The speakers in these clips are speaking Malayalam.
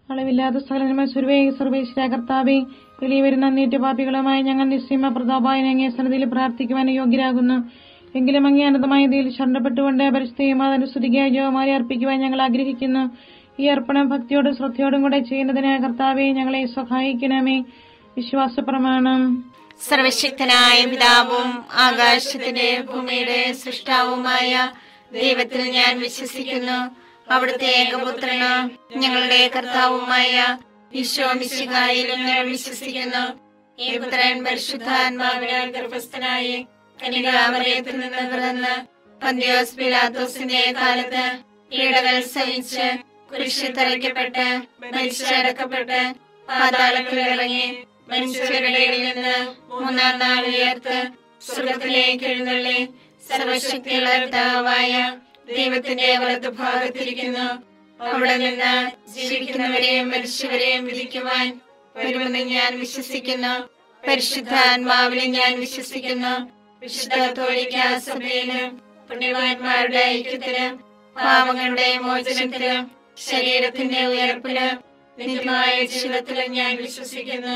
അളവില്ലാത്ത സ്ഥലങ്ങൾ സുരവേ സർവേശ്വര കർത്താവേ വെളിവരും നന്നേറ്റ പാപികളുമായി ഞങ്ങൾ നിസ്സീമ പ്രതാപായൻ അങ്ങേ സന്നദ്ധിയിൽ പ്രാർത്ഥിക്കുവാൻ യോഗ്യരാകുന്നു എങ്കിലും അങ്ങേ അനന്തമായ ഇതിൽ ശരണപ്പെട്ടുകൊണ്ട് പരിസ്ഥിതിയും അതിന്റെ സ്തുതിക്കായ ജോമാരി അർപ്പിക്കുവാൻ ഞങ്ങൾ ആഗ്രഹിക്കുന്നു ഈ അർപ്പണം ഭക്തിയോടും ശ്രദ്ധയോടും കൂടെ ചെയ്യുന്നതിന് കർത്താവെ ഞങ്ങളെ സഹായിക്കണമേ വിശ്വാസ പ്രമാണം സർവശക്തനായ പിതാവും ആകാശത്തിന്റെ ഭൂമിയുടെ സൃഷ്ടാവുമായ ദൈവത്തിൽ ഞാൻ വിശ്വസിക്കുന്നു അവിടുത്തെ ഏകപുത്രന് ഞങ്ങളുടെ കർത്താവുമായ ഈശോ മിശിഹായിലും ഞാൻ വിശ്വസിക്കുന്നു ഈ പുത്രൻ പരിശുദ്ധാത്മാവിനാൽ ഗർഭസ്ഥനായി കനികാമറിയത്തിൽ നിന്ന് പിറന്ന് പന്തിയോസ് പിലാത്തോസിന്റെ കാലത്ത് പീഡകൾ സഹിച്ച് കുരിശിൽ തറയ്ക്കപ്പെട്ട് മരിച്ചടക്കപ്പെട്ട് പാതാളത്തിൽ ഇറങ്ങി മനുഷ്യരുടെ ഇടയിൽ നിന്ന് മൂന്നാം നാൾ ഉയർത്ത് സ്വർഗത്തിലേക്ക് എഴുന്നള്ളി സർവശക്തിയുള്ള പിതാവായ ദൈവത്തിന്റെ വലതുഭാഗത്തിരിക്കുന്നു അവിടെ നിന്ന് ജീവിക്കുന്നവരെയും മരിച്ചവരെയും വിധിക്കുവാൻ വരുമെന്ന് ഞാൻ വിശ്വസിക്കുന്നു പരിശുദ്ധാത്മാവിനെ ഞാൻ വിശ്വസിക്കുന്നു വിശുദ്ധ തോലിക്ക സഭയിലും പുണ്യവാന്മാരുടെ ഐക്യത്തിന് പാപങ്ങളുടെ മോചനത്തിന് ശരീരത്തിന്റെ ഉയർപ്പിന് നിത്യമായ ജീവിതത്തിലും ഞാൻ വിശ്വസിക്കുന്നു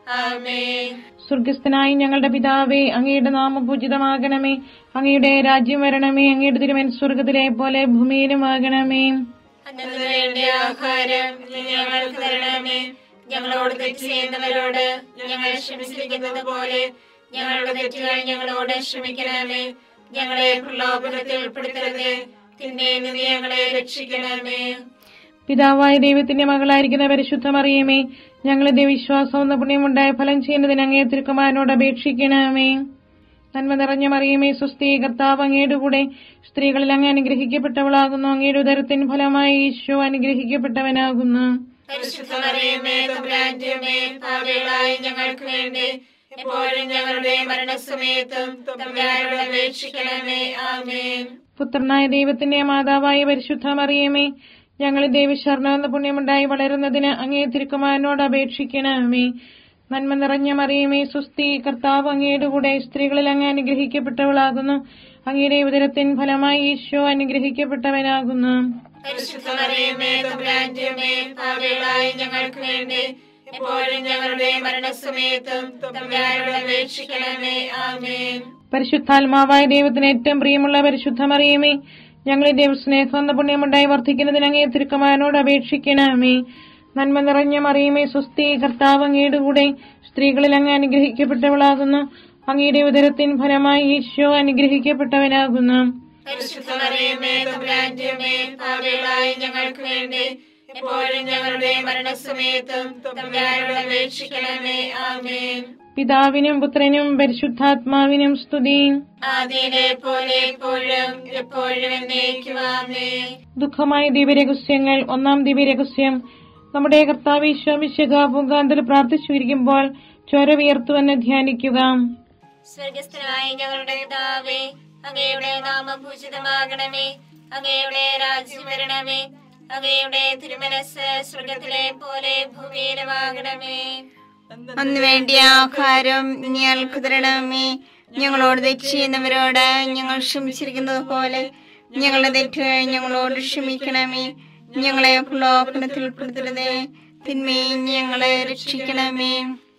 ആമേ സ്വർഗസ്ഥനായി ഞങ്ങളുടെ പിതാവേ അങ്ങയുടെ നാമം പൂജിതമാകണമേ അങ്ങയുടെ രാജ്യം വരണമേ അങ്ങയുടെ തിരുമൻ സ്വർഗത്തിലെ പോലെ ഭൂമിയിലും ആകണമേ അന്നു വേണ്ട ആഹാരം നീ ഞങ്ങൾക്ക് തരണമേ ഞങ്ങളോട് തെറ്റ് ചെയ്യുന്നവരോട് ഞങ്ങൾ ക്ഷമിച്ചിരിക്കുന്നത് പോലെ ഞങ്ങളുടെ തെറ്റുകൾ ഞങ്ങളോട് ക്ഷമിക്കണമേ ഞങ്ങളെ പ്രലോഭനത്തിൽ ഉൾപ്പെടുത്തരുത് തിന്മയിൽ നിന്ന് ഞങ്ങളെ രക്ഷിക്കണമേ പിതാവായ ദൈവത്തിന്റെ മകളായിരിക്കുന്ന പരിശുദ്ധ മറിയമേ ഞങ്ങളുടെ വിശ്വാസം എന്ന പുണ്യമുണ്ടായ ഫലം ചെയ്യുന്നതിന് അങ്ങേ തിരുക്കുമാരനോട് അപേക്ഷിക്കണമേ നന്മ നിറഞ്ഞ മറിയമേ സ്വസ്തി കർത്താവ് അങ്ങയുടെ കൂടെ സ്ത്രീകളിൽ അങ്ങ് അനുഗ്രഹിക്കപ്പെട്ടവളാകുന്നു അങ്ങയുടെ ഉദരത്തിൻ ഫലമായി ഈശോ അനുഗ്രഹിക്കപ്പെട്ടവനാകുന്നു പരിശുദ്ധ മറിയമേ തമ്പുരാന്റെമേ പാപികളായ ഞങ്ങൾക്ക് വേണ്ടി എപ്പോഴും ഞങ്ങളുടെ മരണസമയത്തും തമ്പുരാനോട് അപേക്ഷിക്കണമേ ആമേൻ പുത്രനായ ദൈവത്തിന്റെ മാതാവായ പരിശുദ്ധ മറിയമേ ഞങ്ങൾ ദൈവശരണം എന്ന പുണ്യമുണ്ടായി വളരുന്നതിന് അങ്ങേ തിരുക്കുമാരനോട് അപേക്ഷിക്കണമേ നന്മ നിറഞ്ഞ മറിയമേ സുസ്തി കർത്താവ് അങ്ങയുടെ കൂടെ സ്ത്രീകളിൽ അങ്ങ് അനുഗ്രഹിക്കപ്പെട്ടവളാകുന്നു അങ്ങയുടെ ഉദരത്തിൻ ഫലമായി ഈശോ അനുഗ്രഹിക്കപ്പെട്ടവനാകുന്നു പരിശുദ്ധ മറിയമേ തമ്പുരാന്റെമേ പാപികളായ ഞങ്ങൾക്ക് വേണ്ടി എപ്പോഴും ഞങ്ങളുടെ മരണസമയത്തും തമ്പുരാനോട് അപേക്ഷിക്കണമേ ആമേൻ പരിശുദ്ധാത്മാവായ ദൈവത്തിന് ഏറ്റവും പ്രിയമുള്ള പരിശുദ്ധ മറിയമേ ഞങ്ങളെ ദൈവസ്നേഹം എന്ന പുണ്യമുണ്ടായി വർദ്ധിക്കുന്നതിന് അങ്ങേ തിരുക്കുമാരനോട് അപേക്ഷിക്കണമേ നന്മ നിറഞ്ഞ മറിയമേ സുസ്തി കർത്താവ് അങ്ങയുടെ കൂടെ സ്ത്രീകളിൽ അങ്ങ് അനുഗ്രഹിക്കപ്പെട്ടവളാകുന്നു അങ്ങയുടെ ഉദരത്തിൻ ഫലമായി ഈശോ അനുഗ്രഹിക്കപ്പെട്ടവനാകുന്നു പരിശുദ്ധ മറിയമേ തമ്പുരാന്റെമേ പാപികളായ ഞങ്ങൾക്ക് വേണ്ടി എപ്പോഴും ഞങ്ങളുടെ മരണസമയത്തും തമ്പുരാനോട് അപേക്ഷിക്കണമേ ആമേൻ പിതാവിനും പുത്രനും പരിശുദ്ധാത്മാവിനും സ്തുതി ആദ്യനെ പോലെ എപ്പോഴും എപ്പോഴും എന്നേക്കുവാമേ ദുഃഖമായ ദിവ്യരഹസ്യങ്ങൾ ഒന്നാം ദിവ്യരഹസ്യം നമ്മുടെ കർത്താവ് ഈശോമിശക പൂങ്കാന്തൽ പ്രാർത്ഥിച്ചിരിക്കുമ്പോൾ ചോര വിയർത്തുവെന്ന് ധ്യാനിക്കുക സ്വർഗസ്ഥനായ ഞങ്ങളുടെ പിതാവേ അങ്ങയുടെ നാമം പൂജിതമാകണമേ അങ്ങയുടെ രാജ്യം വരണമേ അങ്ങയുടെ തിരുമനസ് സ്വർഗത്തിലെ പോലെ ഭൂമിയിലുമാകണമേ അന്ന് വേണ്ടിയ ആഹാരം ഞങ്ങൾക്ക് തരണമേ ഞങ്ങളോട് തെറ്റ് ചെയ്യുന്നവരോട് ഞങ്ങൾ ക്ഷമിച്ചിരിക്കുന്നത് പോലെ ഞങ്ങളുടെ തെറ്റുകൾ ഞങ്ങളോട് ക്ഷമിക്കണമേ ഞങ്ങളെ പ്രലോഭനത്തിൽ ഉൾപ്പെടുത്തരുതേ തിന്മയെ ഞങ്ങളെ രക്ഷിക്കണമേ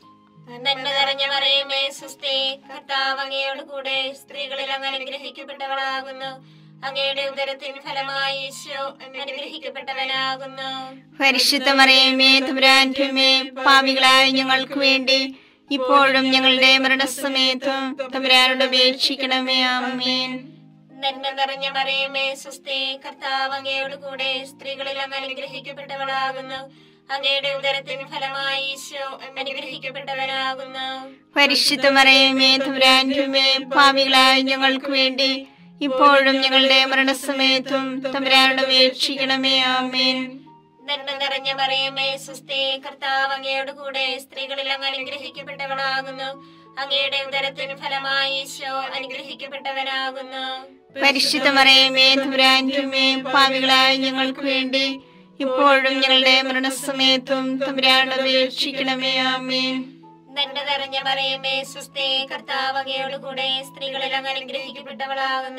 നന്മ നിറഞ്ഞ മറിയമേ സുസ്ഥി കർത്താവ് അങ്ങയോട് കൂടെ സ്ത്രീകളിൽ അങ്ങ് അനുഗ്രഹിക്കപ്പെട്ടവളാകുന്നു അങ്ങയുടെ ഉദരത്തിൻ ഫലമായി ഈശോ അനുഗ്രഹിക്കപ്പെട്ടവനാകുന്നു പരിശുദ്ധ മറിയമേ തമ്പുരാന്റെമേ പാവികളായ ഞങ്ങൾക്ക് വേണ്ടി ഇപ്പോഴും ഞങ്ങളുടെ മരണസമയത്തും തമ്പുരാനോട് അപേക്ഷിക്കണമേ ആമേൻ നന്മ നിറഞ്ഞ മറിയമേ സുസ്ഥി കർത്താവ് അങ്ങയോട് കൂടെ സ്ത്രീകളിൽ അങ്ങ് അനുഗ്രഹിക്കപ്പെട്ടവളാകുന്നു അങ്ങയുടെ ഉദരത്തിൻ ഫലമായി ഈശോ അനുഗ്രഹിക്കപ്പെട്ടവനാകുന്നു പരിശുദ്ധ മറിയമേ തമ്പുരാന്റെമേ പാവികളായ ഞങ്ങൾക്ക് വേണ്ടി ഇപ്പോഴും ഞങ്ങളുടെ മരണസമയത്തും തമ്പുരാനോട് അപേക്ഷിക്കണമേ ആമേൻ നന്മ നിറഞ്ഞ മറിയമേ സുസ്ഥി കർത്താവ് അങ്ങയോട് കൂടെ സ്ത്രീകളിൽ അങ്ങ് അനുഗ്രഹിക്കപ്പെട്ടവളാകുന്നു അങ്ങയുടെ ഉദരത്തിൻ ഫലമായി ഈശോ അനുഗ്രഹിക്കപ്പെട്ടവനാകുന്നു പരിശുദ്ധ മറിയമേ തമ്പുരാന്റെമേ പാവികളായ ഞങ്ങൾക്ക് വേണ്ടി ഇപ്പോഴും ഞങ്ങളുടെ മരണസമയത്തും തമ്പുരാനോട് അപേക്ഷിക്കണമേ ആമേൻ നന്മ നിറഞ്ഞ മറിയമേ സുസ്ഥി കർത്താവ് അങ്ങയോട് കൂടെ സ്ത്രീകളിൽ അങ്ങ് അനുഗ്രഹിക്കപ്പെട്ടവളാകുന്നു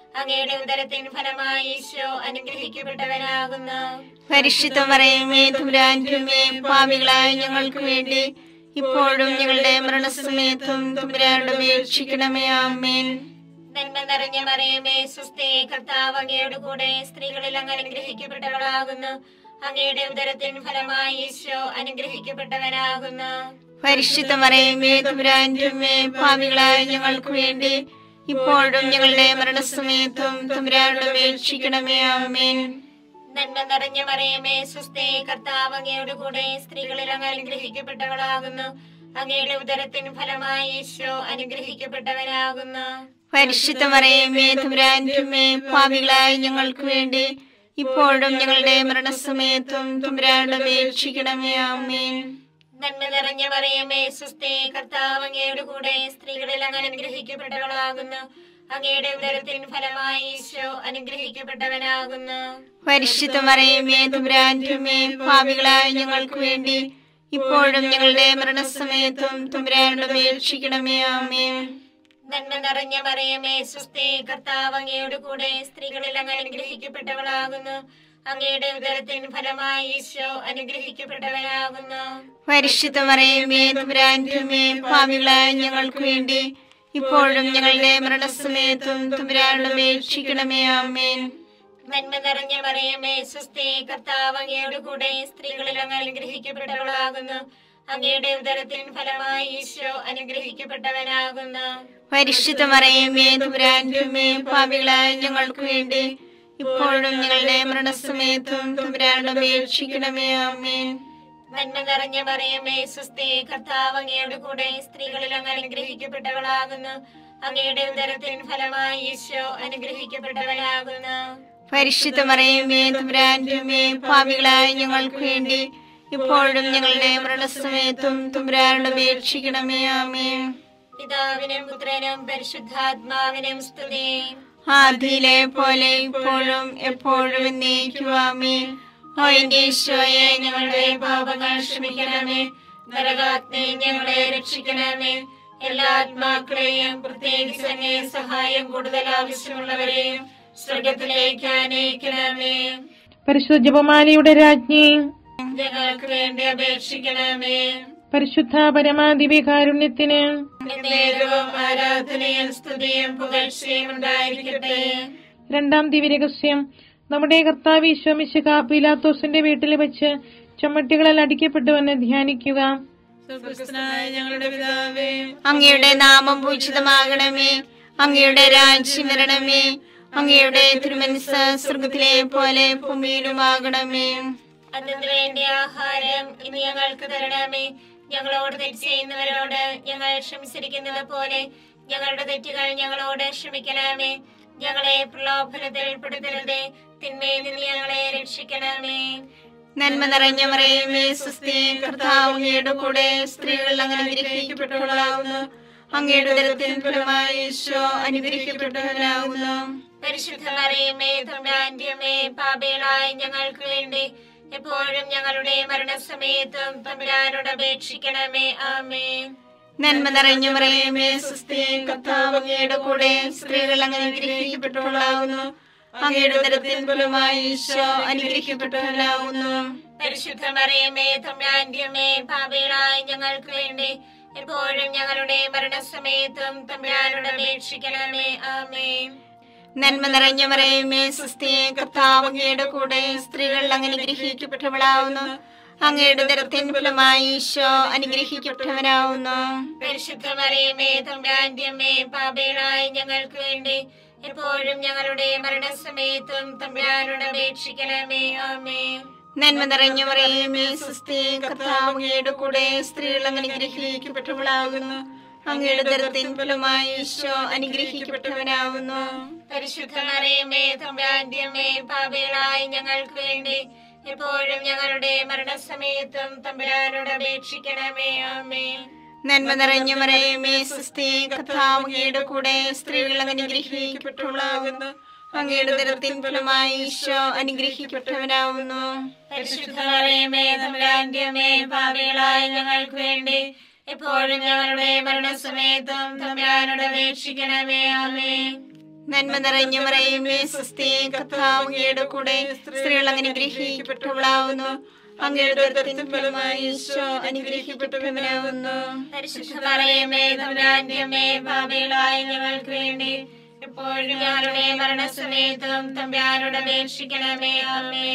അങ്ങയുടെ ഉദരത്തിൻ ഫലമായി ഈശോ അനുഗ്രഹിക്കപ്പെട്ടവനാകുന്നു പരിശുദ്ധ മറിയമേ തുരാൻറ്റുമേ പാവികളായ ഞങ്ങൾക്ക് വേണ്ടി ഇപ്പോഴും ഞങ്ങളുടെ മരണസമയത്തും തുമ്പരാരുടെ അപേക്ഷിക്കണമേ ആമേൻ നന്മ നിറഞ്ഞ മറിയമേ സുസ്ഥേ കർത്താവ് അങ്ങയുടെ കൂടെ സ്ത്രീകളിൽ അങ്ങ് അനുഗ്രഹിക്കപ്പെട്ടവളാകുന്നു അങ്ങയുടെ ഉദരത്തിൻ ഫലമായി ഈശോ അനുഗ്രഹിക്കപ്പെട്ടവനാകുന്നു പരിശുദ്ധ മറിയമേ തുരാൻറ്റുമേ പാവികളായ ഞങ്ങൾക്ക് വേണ്ടി ഇപ്പോഴും ഞങ്ങളുടെ മരണസമയത്തും തുമ്പരാരുടെ അപേക്ഷിക്കണമേ ആമേൻ നന്മ നിറഞ്ഞ മറിയമേ സുസ്ഥേ കർത്താവ് അങ്ങയുടെ കൂടെ സ്ത്രീകളിൽ അങ്ങ് അനുഗ്രഹിക്കപ്പെട്ടവളാകുന്നു അങ്ങയുടെ ഉദരത്തിൻ ഫലമായി ഈശോ അനുഗ്രഹിക്കപ്പെട്ടവനാകുന്നു പരിശുദ്ധ മറിയമേ തുമ്പരാൻറ്റുമേ പാവികളായ ഞങ്ങൾക്ക് വേണ്ടി ഇപ്പോഴും ഞങ്ങളുടെ മരണസമയത്തും തുമ്പരാരുടെ അപേക്ഷിക്കണമേ ആമേൻ നന്മ നിറഞ്ഞ മറിയമേ സുസ്ഥേ കർത്താവ് അങ്ങയുടെ കൂടെ സ്ത്രീകളിൽ അങ്ങ് അനുഗ്രഹിക്കപ്പെട്ടവളാകുന്നു അങ്ങയുടെ ഉദരത്തിൻ ഫലമായി ഈശോ അനുഗ്രഹിക്കപ്പെട്ടവനാകുന്നു പരിശുദ്ധ മറിയമേ തുമ്പരാൻറ്റുമേ പാവികളായ ഞങ്ങൾക്ക് വേണ്ടി ഇപ്പോഴും ഞങ്ങളുടെ മരണസമയത്തും തുമ്പരാരുടെ അപേക്ഷിക്കണമേ ആമേൻ നന്മ നിറഞ്ഞ മറിയമേ സുസ്ഥേ കർത്താവ് അങ്ങയുടെ കൂടെ സ്ത്രീകളിൽ അങ്ങ് അനുഗ്രഹിക്കപ്പെട്ടവളാകുന്നു അങ്ങയുടെ ഉദരത്തിൻ ഫലമായി ഈശോ അനുഗ്രഹിക്കപ്പെട്ടവനാകുന്നു പരിശുദ്ധ മറിയമേ തുമ്പരാൻറ്റുമേ പാവികളായ ഞങ്ങൾക്ക് വേണ്ടി ഇപ്പോഴും ഞങ്ങളുടെ മരണസമയത്തും തുമ്പരാരുടെ അപേക്ഷിക്കണമേ ആമേൻ നന്മ നിറഞ്ഞ മറിയമേ സുസ്ഥേ കർത്താവ് അങ്ങയുടെ കൂടെ സ്ത്രീകളിൽ അങ്ങ് അനുഗ്രഹിക്കപ്പെട്ടവളാകുന്നു അങ്ങയുടെ ഉദരത്തിൻ ഫലമായി ഈശോ അനുഗ്രഹിക്കപ്പെട്ടവനാകുന്നു പരിശുദ്ധ മറിയമേ തുമ്പരാൻറ്റുമേ പാവികളായ ഞങ്ങൾക്ക് വേണ്ടി ഇപ്പോഴും ഞങ്ങളുടെ മരണസമയത്തും തുമ്പരാരുടെ അപേക്ഷിക്കണമേ ആമേൻ നന്മ നിറഞ്ഞ മറിയമേ സുസ്ഥേ കർത്താവ് അങ്ങയുടെ കൂടെ സ്ത്രീകളിൽ അങ്ങ് അനുഗ്രഹിക്കപ്പെട്ടവളാകുന്നു അങ്ങയുടെ ഉദരത്തിൻ ഫലമായി ഈശോ അനുഗ്രഹിക്കപ്പെട്ടവനാകുന്നു പരിശുദ്ധ മറിയമേ തുമ്പരാൻറ്റുമേ പാവികളായ ഞങ്ങൾക്ക് വേണ്ടി ഇപ്പോഴും ഞങ്ങളുടെ മരണസമയത്തും തുമ്പരാരുടെ അപേക്ഷിക്കണമേ ആമേൻ പിതാവിനും പുത്രനും പരിശുദ്ധാത്മാവിനും സ്തുതി ആദിയിലെ പോലെ ഇപ്പോഴും എപ്പോഴും എന്നേക്കുവാമേ ഓ എന്റെ ഈശോയെ ഞങ്ങളുടെ പാപങ്ങൾ ക്ഷമിക്കണമേ നരകാഗ്നി ഞങ്ങളെ രക്ഷിക്കണമേ എല്ലാ ആത്മാക്കളെയും പ്രത്യേകിച്ച് അങ്ങേ സഹായം കൂടുതൽ ആവശ്യമുള്ളവരെയും സ്വർഗത്തിലേക്ക് അനയിക്കണമേ പരിശുദ്ധ ജപമാലയുടെ രാജ്ഞി ഞങ്ങൾക്ക് വേണ്ടി അപേക്ഷിക്കണമേ പരിശുദ്ധ പരമാദിവികാരുണ്യത്തിന് നേരവും ആരാധനയും സ്തുതിയും പുകഴ്ചയും ഉണ്ടായിരിക്കട്ടെ രണ്ടാം ദിവ്യരഹസ്യം നമ്മുടെ കർത്താവ് ഈശോമിശിക പീലാത്തോസിന്റെ വീട്ടിൽ വെച്ച് ചമ്മട്ടികളിൽ അടിക്കപ്പെട്ടുവെന്ന് ധ്യാനിക്കുക സ്വർഗസ്ഥനായ ഞങ്ങളുടെ പിതാവേ അങ്ങയുടെ നാമം പൂജിതമാകണമേ അങ്ങയുടെ രാജ്യം വരണമേ അങ്ങയുടെ തിരുമനസ് സ്വർഗത്തിലെ പോലെ ഭൂമിയിലുമാകണമേ അതിനു വേണ്ടി ആഹാരം ഇനി ഞങ്ങൾക്ക് തരണമേ ഞങ്ങളോട് തെറ്റ് ചെയ്യുന്നവരോട് ഞങ്ങൾ ക്ഷമിച്ചിരിക്കുന്നത് പോലെ ഞങ്ങളുടെ തെറ്റുകൾ ഞങ്ങളോട് ക്ഷമിക്കണമേ ഞങ്ങളെ പ്രലോഭനത്തിൽ ഉൾപ്പെടുത്തരുതേ തിന്മയിൽ നിന്ന് ഞങ്ങളെ രക്ഷിക്കണമേ നന്മ നിറഞ്ഞ മറിയമേ സുസ്ഥി കർത്താവ് അങ്ങയുടെ കൂടെ സ്ത്രീകൾ അങ്ങനെ അനുഗ്രഹിക്കപ്പെട്ടവളാകുന്നു അങ്ങയുടെ ഉദരത്തിൻ ഫലമായി ഈശോ അനുഗ്രഹിക്കപ്പെട്ടവനാകുന്നു പരിശുദ്ധ മറിയമേ തമ്പുരാന്റിയമ്മേ പാപികളായ ഞങ്ങൾക്ക് വേണ്ടി എപ്പോഴും ഞങ്ങളുടെ മരണസമയത്തും തമ്പുരാനോട് അപേക്ഷിക്കണമേ ആമേ നന്മ നിറഞ്ഞ മറിയമേ സുസ്ഥി കർത്താവ് അങ്ങയുടെ കൂടെ സ്ത്രീകൾ അങ്ങനെ അനുഗ്രഹിക്കപ്പെട്ടവളാകുന്നു അങ്ങയുടെ ഉദരത്തിൻ ഫലമായി ഈശോ അനുഗ്രഹിക്കപ്പെട്ടവനാകുന്നു പരിശുദ്ധ മറിയമേ തമ്പുരാന്റിയമ്മേ പാപികളായ ഞങ്ങൾക്ക് വേണ്ടി എപ്പോഴും ഞങ്ങളുടെ മരണസമയത്തും തമ്പുരാനോട് അപേക്ഷിക്കണമേ ആമേ നന്മ നിറഞ്ഞ മറിയമേ സുസ്ഥി കർത്താവ് അങ്ങയുടെ കൂടെ സ്ത്രീകൾ അങ്ങനെ അനുഗ്രഹിക്കപ്പെട്ടവളാകുന്നു അങ്ങയുടെ ഉദരത്തിൻ ഫലമായി ഈശോ അനുഗ്രഹിക്കപ്പെട്ടവനാകുന്നു പരിശുദ്ധ മറിയമേ തമ്പുരാന്റിയമ്മേ പാപികളായ ഞങ്ങൾക്ക് വേണ്ടി എപ്പോഴും ഞങ്ങളുടെ മരണസമയത്തും തമ്പുരാനോട് അപേക്ഷിക്കണമേ ആമേ നന്മ നിറഞ്ഞ മറിയമേ സുസ്ഥി കർത്താവ് അങ്ങയുടെ കൂടെ സ്ത്രീകൾ അങ്ങനെ അനുഗ്രഹിക്കപ്പെട്ടവളാകുന്നു അങ്ങയുടെ ഉദരത്തിൻ ഫലമായി ഈശോ അനുഗ്രഹിക്കപ്പെട്ടവനാകുന്നു പരിശുദ്ധ മറിയമേ തമ്പുരാന്റിയമ്മേ പാപികളായ ഞങ്ങൾക്ക് വേണ്ടി എപ്പോഴും ഞങ്ങളുടെ മരണസമയത്തും തമ്പുരാനോട് അപേക്ഷിക്കണമേ ആമേ നന്മ നിറഞ്ഞ മറിയമേ സുസ്ഥി കർത്താവ് അങ്ങയുടെ കൂടെ സ്ത്രീകൾ അങ്ങനെ അനുഗ്രഹിക്കപ്പെട്ടവളാകുന്നു അങ്ങയുടെ ഉദരത്തിൻ ഫലമായി ഈശോ അനുഗ്രഹിക്കപ്പെട്ടവനാകുന്നു പരിശുദ്ധ മറിയമേ തമ്പുരാന്റിയമ്മേ പാപികളായ ഞങ്ങൾക്ക് വേണ്ടി എപ്പോഴും ഞങ്ങളുടെ മരണസമയത്തും തമ്പുരാനോട് അപേക്ഷിക്കണമേ ആമേ നന്മ നിറഞ്ഞു മറിയമേ സുസ്ഥി കർത്താവ് അങ്ങയുടെ കൂടെ സ്ത്രീകൾ അങ്ങനെ ഗ്രഹിക്കപ്പെട്ടവളാവുന്നു അങ്ങയുടെ ഉദരത്തിൻ ഫലമായി ഈശോ അനുഗ്രഹിക്കപ്പെട്ടവനാവുന്നു പരിശുദ്ധ മറിയമേ തമ്പുരാന്റെ അമ്മേ പാപികളായ ഞങ്ങൾക്ക് വേണ്ടി എപ്പോഴും ഞങ്ങളുടെ മരണസമയത്തും തമ്പുരാനോട് അപേക്ഷിക്കണമേ ആമേ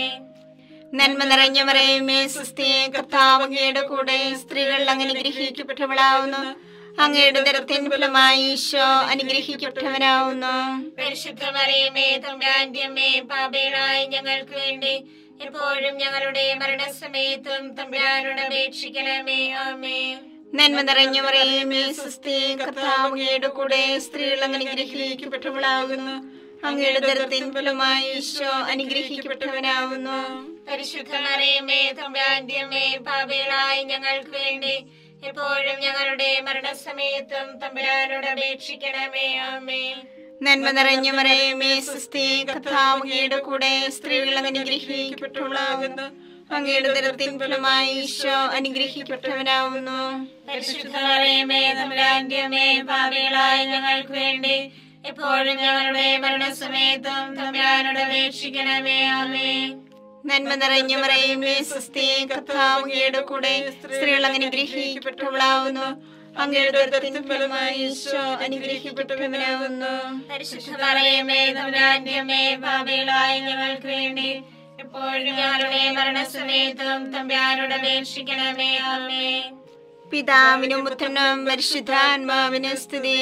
നന്മ നിറഞ്ഞു മറിയമേ സുസ്ഥി കർത്താവ് അങ്ങയുടെ കൂടെ സ്ത്രീകൾ അങ്ങനെ ഗ്രഹിക്കപ്പെട്ടവളാവുന്നു അങ്ങയുടെ ഉദരത്തിൻ ഫലമായി ഈശോ അനുഗ്രഹിക്കപ്പെട്ടവനാവുന്നു പരിശുദ്ധ മറിയമേ തമ്പുരാന്റെ അമ്മേ പാപികളായ ഞങ്ങൾക്ക് വേണ്ടി എപ്പോഴും ഞങ്ങളുടെ മരണസമയത്തും തമ്പുരാനോട് അപേക്ഷിക്കണമേ ആമേ നന്മ നിറഞ്ഞു മറിയമേ സുസ്ഥി കർത്താവ് അങ്ങയുടെ കൂടെ സ്ത്രീകൾ അങ്ങനെ ഗ്രഹിക്കപ്പെട്ടവളാകുന്നു അങ്ങയുടെ ഉദരത്തിൻ ഫലമായി ഈശോ അനുഗ്രഹിക്കപ്പെട്ടവനാവുന്നു പരിശുദ്ധ മറിയമേ തമ്പുരാന്റെ അമ്മേ പാപികളായ ഞങ്ങൾക്ക് വേണ്ടി എപ്പോഴും ഞങ്ങളുടെ മരണസമയത്തും തമ്പുരാനോട് അപേക്ഷിക്കണമേ ആമേ നന്മ നിറഞ്ഞു മറിയമേ സുസ്ഥി കർത്താവ് അങ്ങയുടെ കൂടെ സ്ത്രീകൾ അങ്ങനെ ഗ്രഹിക്കപ്പെട്ടവളാകുന്നു അങ്ങയുടെ ഉദരത്തിൻ ഫലമായി ഈശോ അനുഗ്രഹിക്കപ്പെട്ടവനാവുന്നു പരിശുദ്ധ മറിയമേ തമ്പുരാന്റെ അമ്മേ പാപികളായ ഞങ്ങൾക്ക് വേണ്ടി എപ്പോഴും ഞങ്ങളുടെ മരണസമയത്തും തമ്പുരാനോട് അപേക്ഷിക്കണമേ ആമേ നന്മ നിറഞ്ഞു മറിയമേ സുസ്ഥി കർത്താവ് അങ്ങയുടെ കൂടെ സ്ത്രീകൾ അങ്ങനെ ഗ്രഹിക്കപ്പെട്ടവളാവുന്നു അങ്ങയുടെ ഉദരത്തിൻ ഫലമായി ഈശോ അനുഗ്രഹിക്കപ്പെട്ടവനാവുന്നു പരിശുദ്ധ മറിയമേ തമ്പുരാന്റെ അമ്മേ പാപികളായ ഞങ്ങൾക്ക് വേണ്ടി എപ്പോഴും ഞങ്ങളുടെ മരണസമയത്തും തമ്പുരാനോട് അപേക്ഷിക്കണമേ ആമേ പിതാവിനും പുത്രനും പരിശുദ്ധാത്മാവിനും സ്തുതി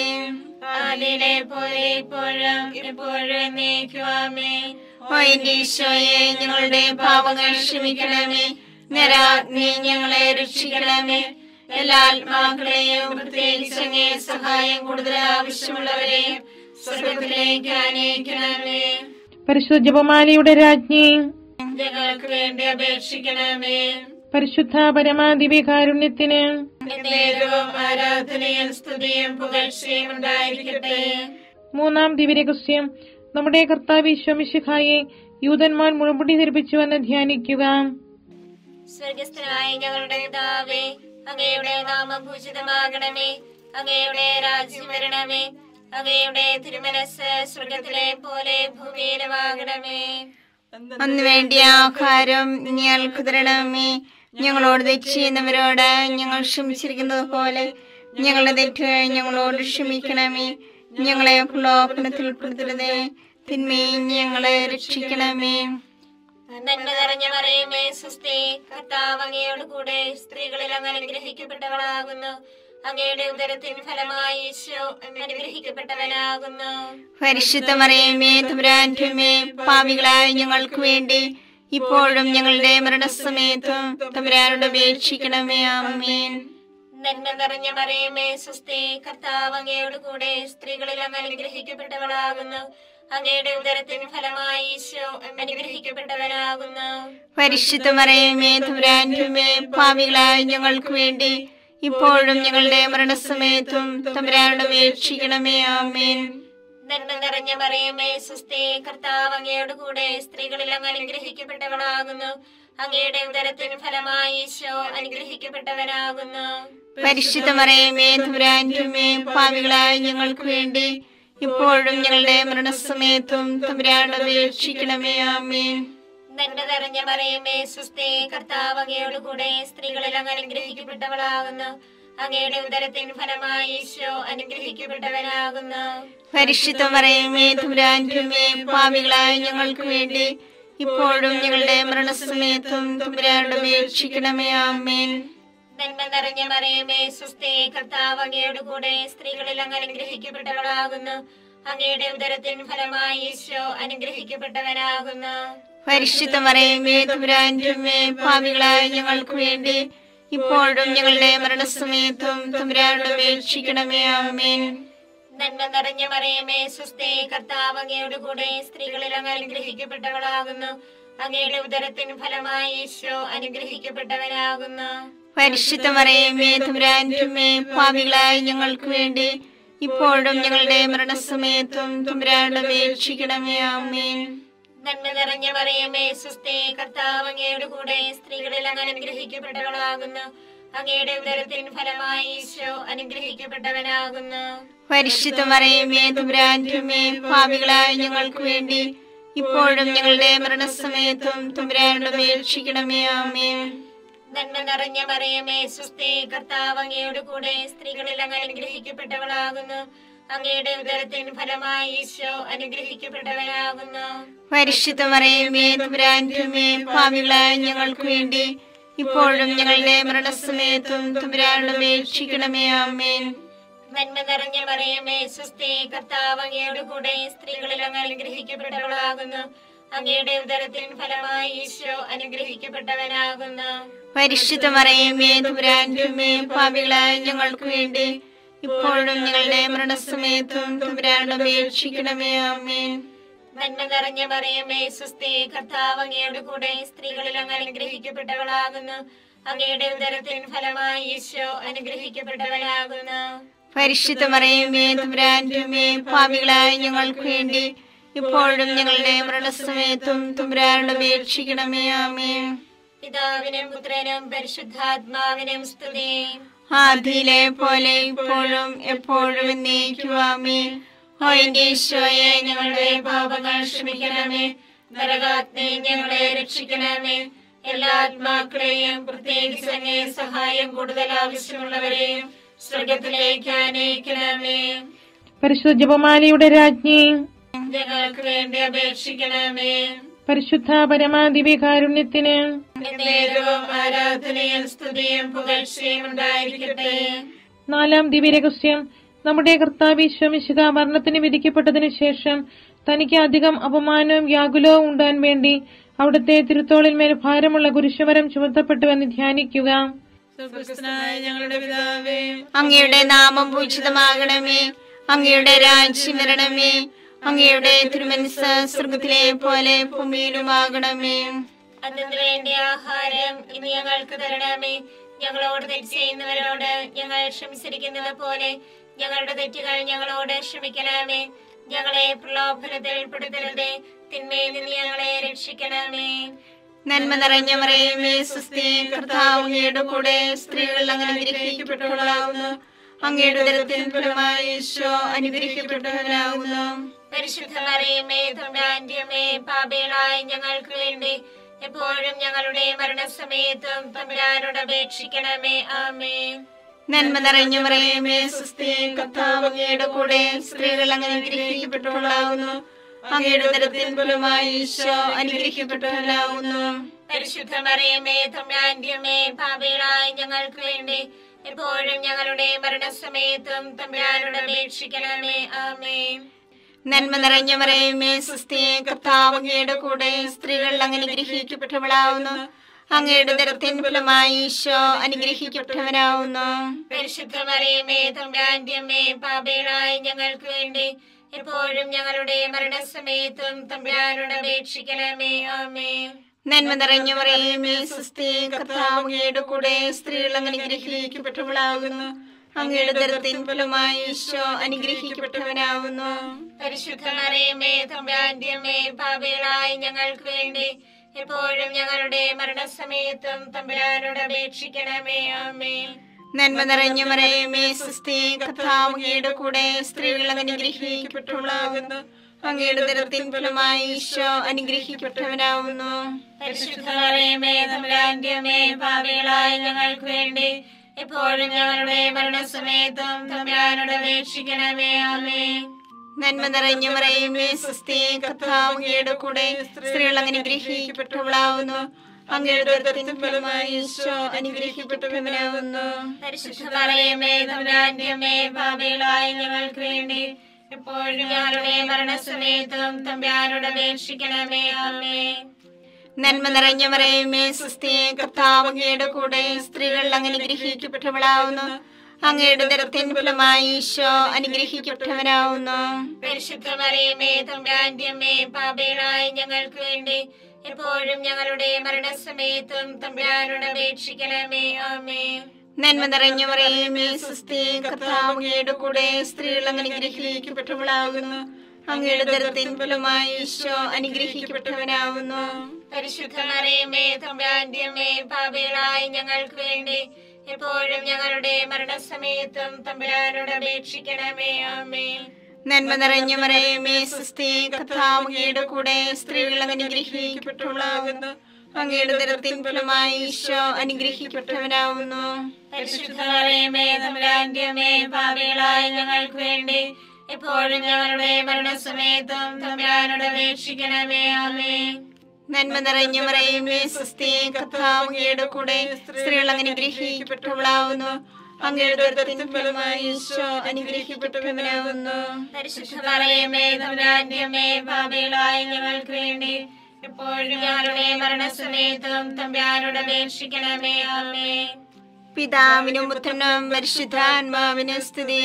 ആദിയിലെ പോലെ ഇപ്പോഴും എപ്പോഴും എന്നേക്കുവാമേ ഓ എന്റെ ഈശോയെ ഞങ്ങളുടെ പാപങ്ങൾ ക്ഷമിക്കണമേ നരാഗ്നി ഞങ്ങളെ രക്ഷിക്കണമേ എല്ലാ ആത്മാക്കളെയും പ്രത്യേകിച്ച് അങ്ങേ സഹായം കൂടുതൽ ആവശ്യമുള്ളവരെയും സ്വർഗത്തിലേക്ക് അനയിക്കണമേ പരിശുദ്ധ ജപമാലയുടെ രാജ്ഞി ഞങ്ങൾക്ക് വേണ്ടി അപേക്ഷിക്കണമേ പരിശുദ്ധ പരമാദിവ്യകാരുണ്യത്തിന് എന്നേരവും ആരാധനയും സ്തുതിയും പുകഴ്ചയും ഉണ്ടായിരിക്കട്ടെ മൂന്നാം ദിവ്യരഹസ്യം നമ്മുടെ കർത്താവ് ഈശ്വമിശിഖായെ യൂതന്മാർ മുഴുമുടി ധരിപ്പിച്ചുവെന്ന് ധ്യാനിക്കുക സ്വർഗസ്ഥനായ ഞങ്ങളുടെ പിതാവേ അങ്ങയുടെ നാമം പൂജിതമാകണമേ അങ്ങയുടെ രാജ്യം വരണമേ അങ്ങയുടെ തിരുമനസ് സ്വർഗത്തിലെ പോലെ ഭൂമിയിലുമാകണമേ അന്ന് വേണ്ടിയ ആഹാരം ഞങ്ങൾക്ക് തരണമേ ഞങ്ങളോട് തെറ്റ് ചെയ്യുന്നവരോട് ഞങ്ങൾ ക്ഷമിച്ചിരിക്കുന്നത് പോലെ ഞങ്ങളുടെ തെറ്റുകൾ ഞങ്ങളോട് ക്ഷമിക്കണമേ ഞങ്ങളെ പ്രലോഭനത്തിൽ ഉൾപ്പെടുത്തരുതേ തിന്മയെ ഞങ്ങളെ രക്ഷിക്കണമേ നന്മ നിറഞ്ഞ മറിയമേ സുസ്ഥി കർത്താവ് അങ്ങയോട് കൂടെ സ്ത്രീകളിൽ അങ്ങ് അനുഗ്രഹിക്കപ്പെട്ടവളാകുന്നു അങ്ങയുടെ ഉദരത്തിൻ ഫലമായി ഈശോ അനുഗ്രഹിക്കപ്പെട്ടവനാകുന്നു പരിശുദ്ധ മറിയമേ തമ്പുരാൻ്റെമേ പാവികളായ ഞങ്ങൾക്ക് വേണ്ടി ഇപ്പോഴും ഞങ്ങളുടെ മരണസമയത്തും തമ്പുരാനോട് അപേക്ഷിക്കണമേ ആമേൻ നന്മ നിറഞ്ഞ മറിയമേ സുസ്ഥി കർത്താവ് അങ്ങയോട് കൂടെ സ്ത്രീകളിൽ അങ്ങ് അനുഗ്രഹിക്കപ്പെട്ടവളാകുന്നു അങ്ങയുടെ ഉദരത്തിൻ ഫലമായി ഈശോ അനുഗ്രഹിക്കപ്പെട്ടവനാകുന്നു പരിശുദ്ധ മറിയമേ തമ്പുരാൻ്റെമേ പാവികളായ ഞങ്ങൾക്ക് വേണ്ടി ഇപ്പോഴും ഞങ്ങളുടെ മരണസമയത്തും തമ്പുരാനോട് അപേക്ഷിക്കണമേ ആമേൻ നന്മ നിറഞ്ഞ മറിയമേ സുസ്ഥി കർത്താവ് അങ്ങയോട് കൂടെ സ്ത്രീകളിൽ അങ്ങ് അനുഗ്രഹിക്കപ്പെട്ടവളാകുന്നു അങ്ങയുടെ ഉദരത്തിൻ ഫലമായി ഈശോ അനുഗ്രഹിക്കപ്പെട്ടവനാകുന്നു പരിശുദ്ധ മറിയമേ തമ്പുരാൻ്റെമേ പാവികളായ ഞങ്ങൾക്ക് വേണ്ടി ഇപ്പോഴും ഞങ്ങളുടെ മരണസമയത്തും തമ്പുരാനോട് അപേക്ഷിക്കണമേ ആമേൻ നന്മ നിറഞ്ഞ മറിയമേ സുസ്ഥി കർത്താവ് അങ്ങയോട് കൂടെ സ്ത്രീകളിൽ അങ്ങ് അനുഗ്രഹിക്കപ്പെട്ടവളാകുന്നു അങ്ങയുടെ ഉദരത്തിൻ ഫലമായി ഈശോ അനുഗ്രഹിക്കപ്പെട്ടവനാകുന്നു പരിശുദ്ധ മറിയമേ തമ്പുരാൻ്റെമേ പാവികളായ ഞങ്ങൾക്ക് വേണ്ടി ഇപ്പോഴും ഞങ്ങളുടെ മരണസമയത്തും തമ്പുരാനോട് അപേക്ഷിക്കണമേ ആമേൻ നന്മ നിറഞ്ഞ മറിയമേ സുസ്ഥി കർത്താവ് അങ്ങയോട് കൂടെ സ്ത്രീകളിൽ അങ്ങ് അനുഗ്രഹിക്കപ്പെട്ടവളാകുന്നു അങ്ങയുടെ ഉദരത്തിൻ ഫലമായി ഈശോ അനുഗ്രഹിക്കപ്പെട്ടവനാകുന്നു പരിശുദ്ധ മറിയമേ തമ്പുരാൻ്റെമേ പാവികളായ ഞങ്ങൾക്ക് വേണ്ടി ഇപ്പോഴും ഞങ്ങളുടെ മരണസമയത്തും തമ്പുരാനോട് അപേക്ഷിക്കണമേ ആമേൻ നന്മ നിറഞ്ഞ മറിയമേ സുസ്ഥി കർത്താവ് അങ്ങയോട് കൂടെ സ്ത്രീകളിൽ അങ്ങ് അനുഗ്രഹിക്കപ്പെട്ടവളാകുന്നു അങ്ങയുടെ ഉദരത്തിൻ ഫലമായി ഈശോ അനുഗ്രഹിക്കപ്പെട്ടവനാകുന്നു പരിശുദ്ധ മറിയമേ തമ്പുരാൻ്റെമേ പാവികളായ ഞങ്ങൾക്ക് വേണ്ടി ഇപ്പോഴും ഞങ്ങളുടെ മരണസമയത്തും തമ്പുരാനോട് അപേക്ഷിക്കണമേ ആമേൻ നന്മ നിറഞ്ഞ മറിയമേ സുസ്ഥി കർത്താവ് അങ്ങയോട് കൂടെ സ്ത്രീകളിൽ അങ്ങ് അനുഗ്രഹിക്കപ്പെട്ടവളാകുന്നു അങ്ങയുടെ ഉദരത്തിൻ ഫലമായി ഈശോ അനുഗ്രഹിക്കപ്പെട്ടവനാകുന്നു പരിശുദ്ധ മറിയമേ തുമ്രാൻറ്റുമേ ഭാവികളായ ഞങ്ങൾക്ക് വേണ്ടി ഇപ്പോഴും ഞങ്ങളുടെ മരണസമയത്തും തുമ്രാനോട് അപേക്ഷിക്കണമേ ആമേ നന്മ നിറഞ്ഞ മറിയമേ സുസ്ഥി കർത്താവ് അങ്ങയുടെ കൂടെ സ്ത്രീകളിൽ അങ്ങ് അനുഗ്രഹിക്കപ്പെട്ടവളാകുന്നു അങ്ങയുടെ ഉദരത്തിൻ ഫലമായി ഈശോ അനുഗ്രഹിക്കപ്പെട്ടവനാകുന്നു പരിശുദ്ധ മറിയമേ തുമ്രാൻറ്റുമേ ഭാവികളായ ഞങ്ങൾക്ക് വേണ്ടി ഇപ്പോഴും ഞങ്ങളുടെ മരണസമയത്തും തുമ്രാനോട് അപേക്ഷിക്കണമേ ആമേ നന്മ നിറഞ്ഞ മറിയമേ സുസ്ഥി കർത്താവ് അങ്ങയുടെ കൂടെ സ്ത്രീകളിൽ അങ്ങ് അനുഗ്രഹിക്കപ്പെട്ടവളാകുന്നു അങ്ങയുടെ ഉദരത്തിൻ ഫലമായി ഈശോ അനുഗ്രഹിക്കപ്പെട്ടവനാകുന്നു പരിശുദ്ധ മറിയമേ തുമ്രാൻറ്റുമേ ഭാവികളായ ഞങ്ങൾക്ക് വേണ്ടി ഇപ്പോഴും ഞങ്ങളുടെ മരണസമയത്തും തുമ്രാനോട് അപേക്ഷിക്കണമേ ആമേ നന്മ നിറഞ്ഞ മറിയമേ സുസ്ഥി കർത്താവ് അങ്ങയുടെ കൂടെ സ്ത്രീകളിൽ അങ്ങ് അനുഗ്രഹിക്കപ്പെട്ടവളാകുന്നു അങ്ങയുടെ ഉദരത്തിൻ ഫലമായി ഈശോ അനുഗ്രഹിക്കപ്പെട്ടവനാകുന്നു പരിശുദ്ധ മറിയമേ തുമ്രാൻറ്റുമേ ഭാവികളായ ഞങ്ങൾക്ക് വേണ്ടി ഇപ്പോഴും ഞങ്ങളുടെ മരണസമയത്തും തുമ്രാനോട് അപേക്ഷിക്കണമേ ആമേ പിതാവിനും പുത്രനും പരിശുദ്ധാത്മാവിനും സ്തുതി ആദിയിലെ പോലെ ഇപ്പോഴും എപ്പോഴും എന്നേക്കുവാമേ ഓ എന്റെ ഈശോയെ ഞങ്ങളുടെ പാപങ്ങൾ ക്ഷമിക്കണമേ നരകാഗ്നി ഞങ്ങളെ രക്ഷിക്കണമേ എല്ലാ ആത്മാക്കളെയും പ്രത്യേകിച്ച് അങ്ങേ സഹായം കൂടുതൽ ആവശ്യമുള്ളവരെയും സ്വർഗത്തിലേക്ക് അനയിക്കണമേ പരിശുദ്ധ ജപമാലയുടെ രാജ്ഞി ഞങ്ങൾക്ക് വേണ്ടി അപേക്ഷിക്കണമേ പരിശുദ്ധ പരമാദിവ്യകാരുണ്യത്തിന് നേരവും ആരാധനയും സ്തുതിയും പുകഴ്ചയും ഉണ്ടായിരിക്കട്ടെ നാലാം ദിവ്യരഹസ്യം നമ്മുടെ കർത്താവിശ്വമിശിക മരണത്തിന് വിധിക്കപ്പെട്ടതിനു ശേഷം തനിക്ക് അധികം അപമാനവും വ്യാകുലവും ഉണ്ടാൻ വേണ്ടി അവിടുത്തെ തിരുത്തോളിന്മേൽ ഭാരമുള്ള കുരിശുമരം ചുമത്തപ്പെട്ടുവെന്ന് ധ്യാനിക്കുക സ്വർഗസ്ഥനായ ഞങ്ങളുടെ പിതാവേ അങ്ങയുടെ നാമം പൂജിതമാകണമേ അങ്ങയുടെ രാജ്യം വരണമേ അങ്ങയുടെ തിരുമനസ് സ്വർഗത്തിലെ പോലെ ഭൂമിയിലുമാകണമേ അതിനു വേണ്ടി ആഹാരം ഇനി ഞങ്ങൾക്ക് തരണമേ ഞങ്ങളോട് തെറ്റ് ചെയ്യുന്നവരോട് ഞങ്ങൾ ക്ഷമിച്ചിരിക്കുന്നത് പോലെ ഞങ്ങളുടെ തെറ്റുകൾ ഞങ്ങളോട് ക്ഷമിക്കണമേ ഞങ്ങളെ പ്രലോഭനത്തിൽ ഉൾപ്പെടുത്തരുതേ തിന്മയിൽ നിന്ന് ഞങ്ങളെ രക്ഷിക്കണമേ നന്മ നിറഞ്ഞ മറിയമേ സുസ്ഥി കർത്താവ് അങ്ങയുടെ കൂടെ സ്ത്രീകൾ അങ്ങനെ അനുഗ്രഹിക്കപ്പെട്ടവളാകുന്നു അങ്ങയുടെ ഉദരത്തിൻ ഫലമായി ഈശോ അനുഗ്രഹിക്കപ്പെട്ടവനാകുന്നു പരിശുദ്ധ മറിയമേ തമ്പുരാന്റിയമ്മേ പാപികളായ ഞങ്ങൾക്ക് വേണ്ടി എപ്പോഴും ഞങ്ങളുടെ മരണസമയത്തും തമ്പുരാനോട് അപേക്ഷിക്കണമേ ആമേ നന്മ നിറഞ്ഞ മറിയമേ സുസ്ഥി കർത്താവ് അങ്ങയുടെ കൂടെ സ്ത്രീകൾ അങ്ങനെ അനുഗ്രഹിക്കപ്പെട്ടവളാകുന്നു അങ്ങയുടെ ഉദരത്തിൻ ഫലമായി ഈശോ അനുഗ്രഹിക്കപ്പെട്ടവനാകുന്നു പരിശുദ്ധ മറിയമേ തമ്പുരാന്റിയമ്മേ പാപികളായ ഞങ്ങൾക്ക് വേണ്ടി എപ്പോഴും ഞങ്ങളുടെ മരണസമയത്തും തമ്പുരാനോട് അപേക്ഷിക്കണമേ ആമേ നന്മ നിറഞ്ഞ മറിയമേ സുസ്ഥി കർത്താവ് അങ്ങയുടെ കൂടെ സ്ത്രീകൾ അങ്ങനെ അനുഗ്രഹിക്കപ്പെട്ടവളാകുന്നു അങ്ങയുടെ ഉദരത്തിൻ ഫലമായി ഈശോ അനുഗ്രഹിക്കപ്പെട്ടവനാകുന്നു പരിശുദ്ധ മറിയമേ തമ്പുരാന്റിയമ്മേ പാപികളായ ഞങ്ങൾക്ക് വേണ്ടി എപ്പോഴും ഞങ്ങളുടെ മരണസമയത്തും തമ്പുരാനോട് അപേക്ഷിക്കണമേ ആമേ നന്മ നിറഞ്ഞ മറിയമേ സുസ്ഥി കർത്താവ് അങ്ങയുടെ കൂടെ സ്ത്രീകൾ അങ്ങനെ അനുഗ്രഹിക്കപ്പെട്ടവളാകുന്നു അങ്ങയുടെ ഉദരത്തിൻ ഫലമായി ഈശോ അനുഗ്രഹിക്കപ്പെട്ടവനാകുന്നു പരിശുദ്ധ മറിയമേ തമ്പുരാന്റിയമ്മേ പാപികളായ ഞങ്ങൾക്ക് വേണ്ടി എപ്പോഴും ഞങ്ങളുടെ മരണസമയത്തും തമ്പുരാനോട് അപേക്ഷിക്കണമേ ആമേ നന്മ നിറഞ്ഞ മറിയമേ സുസ്ഥി കർത്താവ് അങ്ങയുടെ കൂടെ സ്ത്രീകൾ അങ്ങനെ അനുഗ്രഹിക്കപ്പെട്ടവളാകുന്നു അങ്ങയുടെ ഉദരത്തിൻ ഫലമായി ഈശോ അനുഗ്രഹിക്കപ്പെട്ടവനാകുന്നു പരിശുദ്ധ മറിയമേ തമ്പുരാന്റിയമ്മേ പാപികളായ ഞങ്ങൾക്ക് വേണ്ടി എപ്പോഴും ഞങ്ങളുടെ മരണസമയത്തും തമ്പുരാനോട് അപേക്ഷിക്കണമേ ആമേ നന്മ നിറഞ്ഞ മറിയമേ സുസ്ഥി കർത്താവ് അങ്ങയുടെ കൂടെ സ്ത്രീകൾ അങ്ങനെ അനുഗ്രഹിക്കപ്പെട്ടവളാകുന്നു അങ്ങയുടെ ഉദരത്തിൻ ഫലമായി ഈശോ അനുഗ്രഹിക്കപ്പെട്ടവനാകുന്നു പരിശുദ്ധ മറിയമേ തമ്പുരാന്റിയമ്മേ പാപികളായ ഞങ്ങൾക്ക് വേണ്ടി എപ്പോഴും ഞങ്ങളുടെ മരണസമയത്തും തമ്പുരാനോട് അപേക്ഷിക്കണമേ ആമേ നന്മ നിറഞ്ഞ മറിയമേ സുസ്ഥി കർത്താവ് അങ്ങയുടെ കൂടെ സ്ത്രീകൾ അങ്ങനെ അനുഗ്രഹിക്കപ്പെട്ടവളാകുന്നു അങ്ങയുടെ ഉദരത്തിൻ ഫലമായി ഈശോ അനുഗ്രഹിക്കപ്പെട്ടവനാകുന്നു പരിശുദ്ധ മറിയമേ തമ്പുരാന്റിയമ്മേ പാപികളായ ഞങ്ങൾക്ക് വേണ്ടി എപ്പോഴും ഞങ്ങളുടെ മരണസമയത്തും തമ്പുരാനോട് അപേക്ഷിക്കണമേ ആമേ നന്മ നിറഞ്ഞ മറിയമേ സുസ്ഥി കർത്താവ് അങ്ങയുടെ കൂടെ സ്ത്രീകൾ അങ്ങനെ അനുഗ്രഹിക്കപ്പെട്ടവളാകുന്നു അങ്ങയുടെ ഉദരത്തിൻ ഫലമായി ഈശോ അനുഗ്രഹിക്കപ്പെട്ടവനാകുന്നു പരിശുദ്ധ മറിയമേ തമ്പുരാന്റിയമ്മേ പാപികളായ ഞങ്ങൾക്ക് വേണ്ടി എപ്പോഴും ഞങ്ങളുടെ മരണസമയത്തും തമ്പുരാനോട് അപേക്ഷിക്കണമേ ആമേ നന്മ നിറഞ്ഞ മറിയമേ സുസ്ഥി കർത്താവ് അങ്ങയുടെ കൂടെ സ്ത്രീകൾ അനുഗ്രഹിക്കപ്പെട്ടുള്ളാകുന്നു അങ്ങയുടെ ദരത്തിൻ ഫലമായി ഈശോ അനുഗ്രഹിക്കപ്പെട്ടവനാവുന്നു പരിശുദ്ധമറിയമേ തമ്പുരാന്റെ അമ്മേ ഭാവികളായ ഞങ്ങൾക്ക് വേണ്ടി എപ്പോഴും ഞങ്ങളുടെ മരണസമയത്തും തമ്പുരാനോട് അപേക്ഷിക്കണമേ ആമേ നന്മ നിറഞ്ഞ മറിയമേ സുസ്ഥി കർത്താവ് അങ്ങയുടെ കൂടെ സ്ത്രീകൾ അനുഗ്രഹിക്കപ്പെട്ടുള്ളാവുന്നു അങ്ങയുടെ ദരത്തിൻ ഫലമായി ഈശോ അനുഗ്രഹിക്കപ്പെട്ടവനാവുന്നു പരിശുദ്ധമറിയമേ തമ്പുരാന്റെ അമ്മേ ഭാവികളായ ഞങ്ങൾക്ക് വേണ്ടി എപ്പോഴും ഞങ്ങളുടെ മരണസമയത്തും തമ്പുരാനോട് അപേക്ഷിക്കണമേ ആമേ പിതാവിനും പുത്രനും പരിശുദ്ധാത്മാവിനും സ്തുതി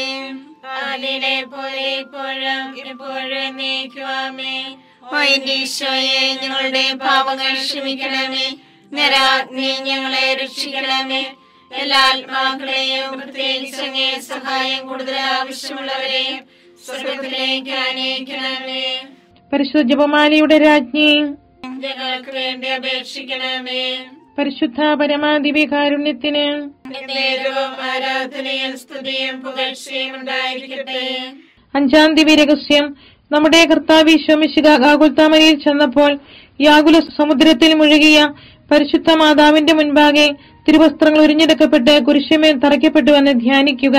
ആദിയിലെ പോലെ ഇപ്പോഴും എപ്പോഴും എന്നേക്കുവാമേ ഓ എന്റെ ഈശോയെ ഞങ്ങളുടെ പാപങ്ങൾ ക്ഷമിക്കണമേ നിരാഗ്നി ഞങ്ങളെ രക്ഷിക്കണമേ എല്ലാ ആത്മാക്കളെയും പ്രത്യേകിച്ച് അങ്ങേ സഹായം കൂടുതൽ ആവശ്യമുള്ളവരെയും സ്വർഗത്തിലേക്ക് അനയിക്കണമേ പരിശുദ്ധ ജപമാലയുടെ രാജ്ഞി ഞങ്ങൾക്ക് വേണ്ടി അപേക്ഷിക്കണമേ പരിശുദ്ധ പരമാദിവ്യകാരുണ്യത്തിന് എന്നേരവും ആരാധനയും സ്തുതിയും പുകഴ്ചയും ഉണ്ടായിരിക്കട്ടെ അഞ്ചാം ദിവ്യ രഹസ്യം നമ്മുടെ കർത്താവ് ഈശോമിശിക ഗാകുൽത്താമരയിൽ ചെന്നപ്പോൾ യാകുല സമുദ്രത്തിൽ മുഴുകിയ പരിശുദ്ധ മാതാവിന്റെ മുൻപാകെ തിരുവസ്ത്രങ്ങൾ ഉരിഞ്ഞെടുക്കപ്പെട്ട് കുരിശുമേൽ തറയ്ക്കപ്പെട്ടുവെന്ന് ധ്യാനിക്കുക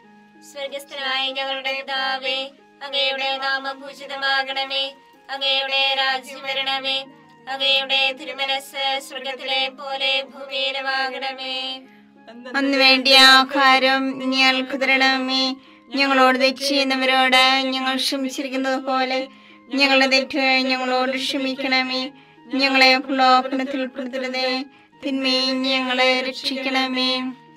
സ്വർഗസ്ഥനായ ഞങ്ങളുടെ പിതാവേ അങ്ങയുടെ നാമം പൂജിതമാകണമേ അങ്ങയുടെ രാജ്യം വരണമേ അങ്ങയുടെ തിരുമനസ് സ്വർഗത്തിലെ പോലെ ഭൂമിയിലുമാകണമേ അന്ന് വേണ്ടിയ ആഹാരം ഞങ്ങൾക്ക് തരണമേ ഞങ്ങളോട് തെറ്റ് ചെയ്യുന്നവരോട് ഞങ്ങൾ ക്ഷമിച്ചിരിക്കുന്നത് പോലെ ഞങ്ങളുടെ തെറ്റുകൾ ഞങ്ങളോട് ക്ഷമിക്കണമേ ഞങ്ങളെ പ്രലോഭനത്തിൽ പെടുത്തരുതേ തിന്മയും ഞങ്ങളെ രക്ഷിക്കണമേ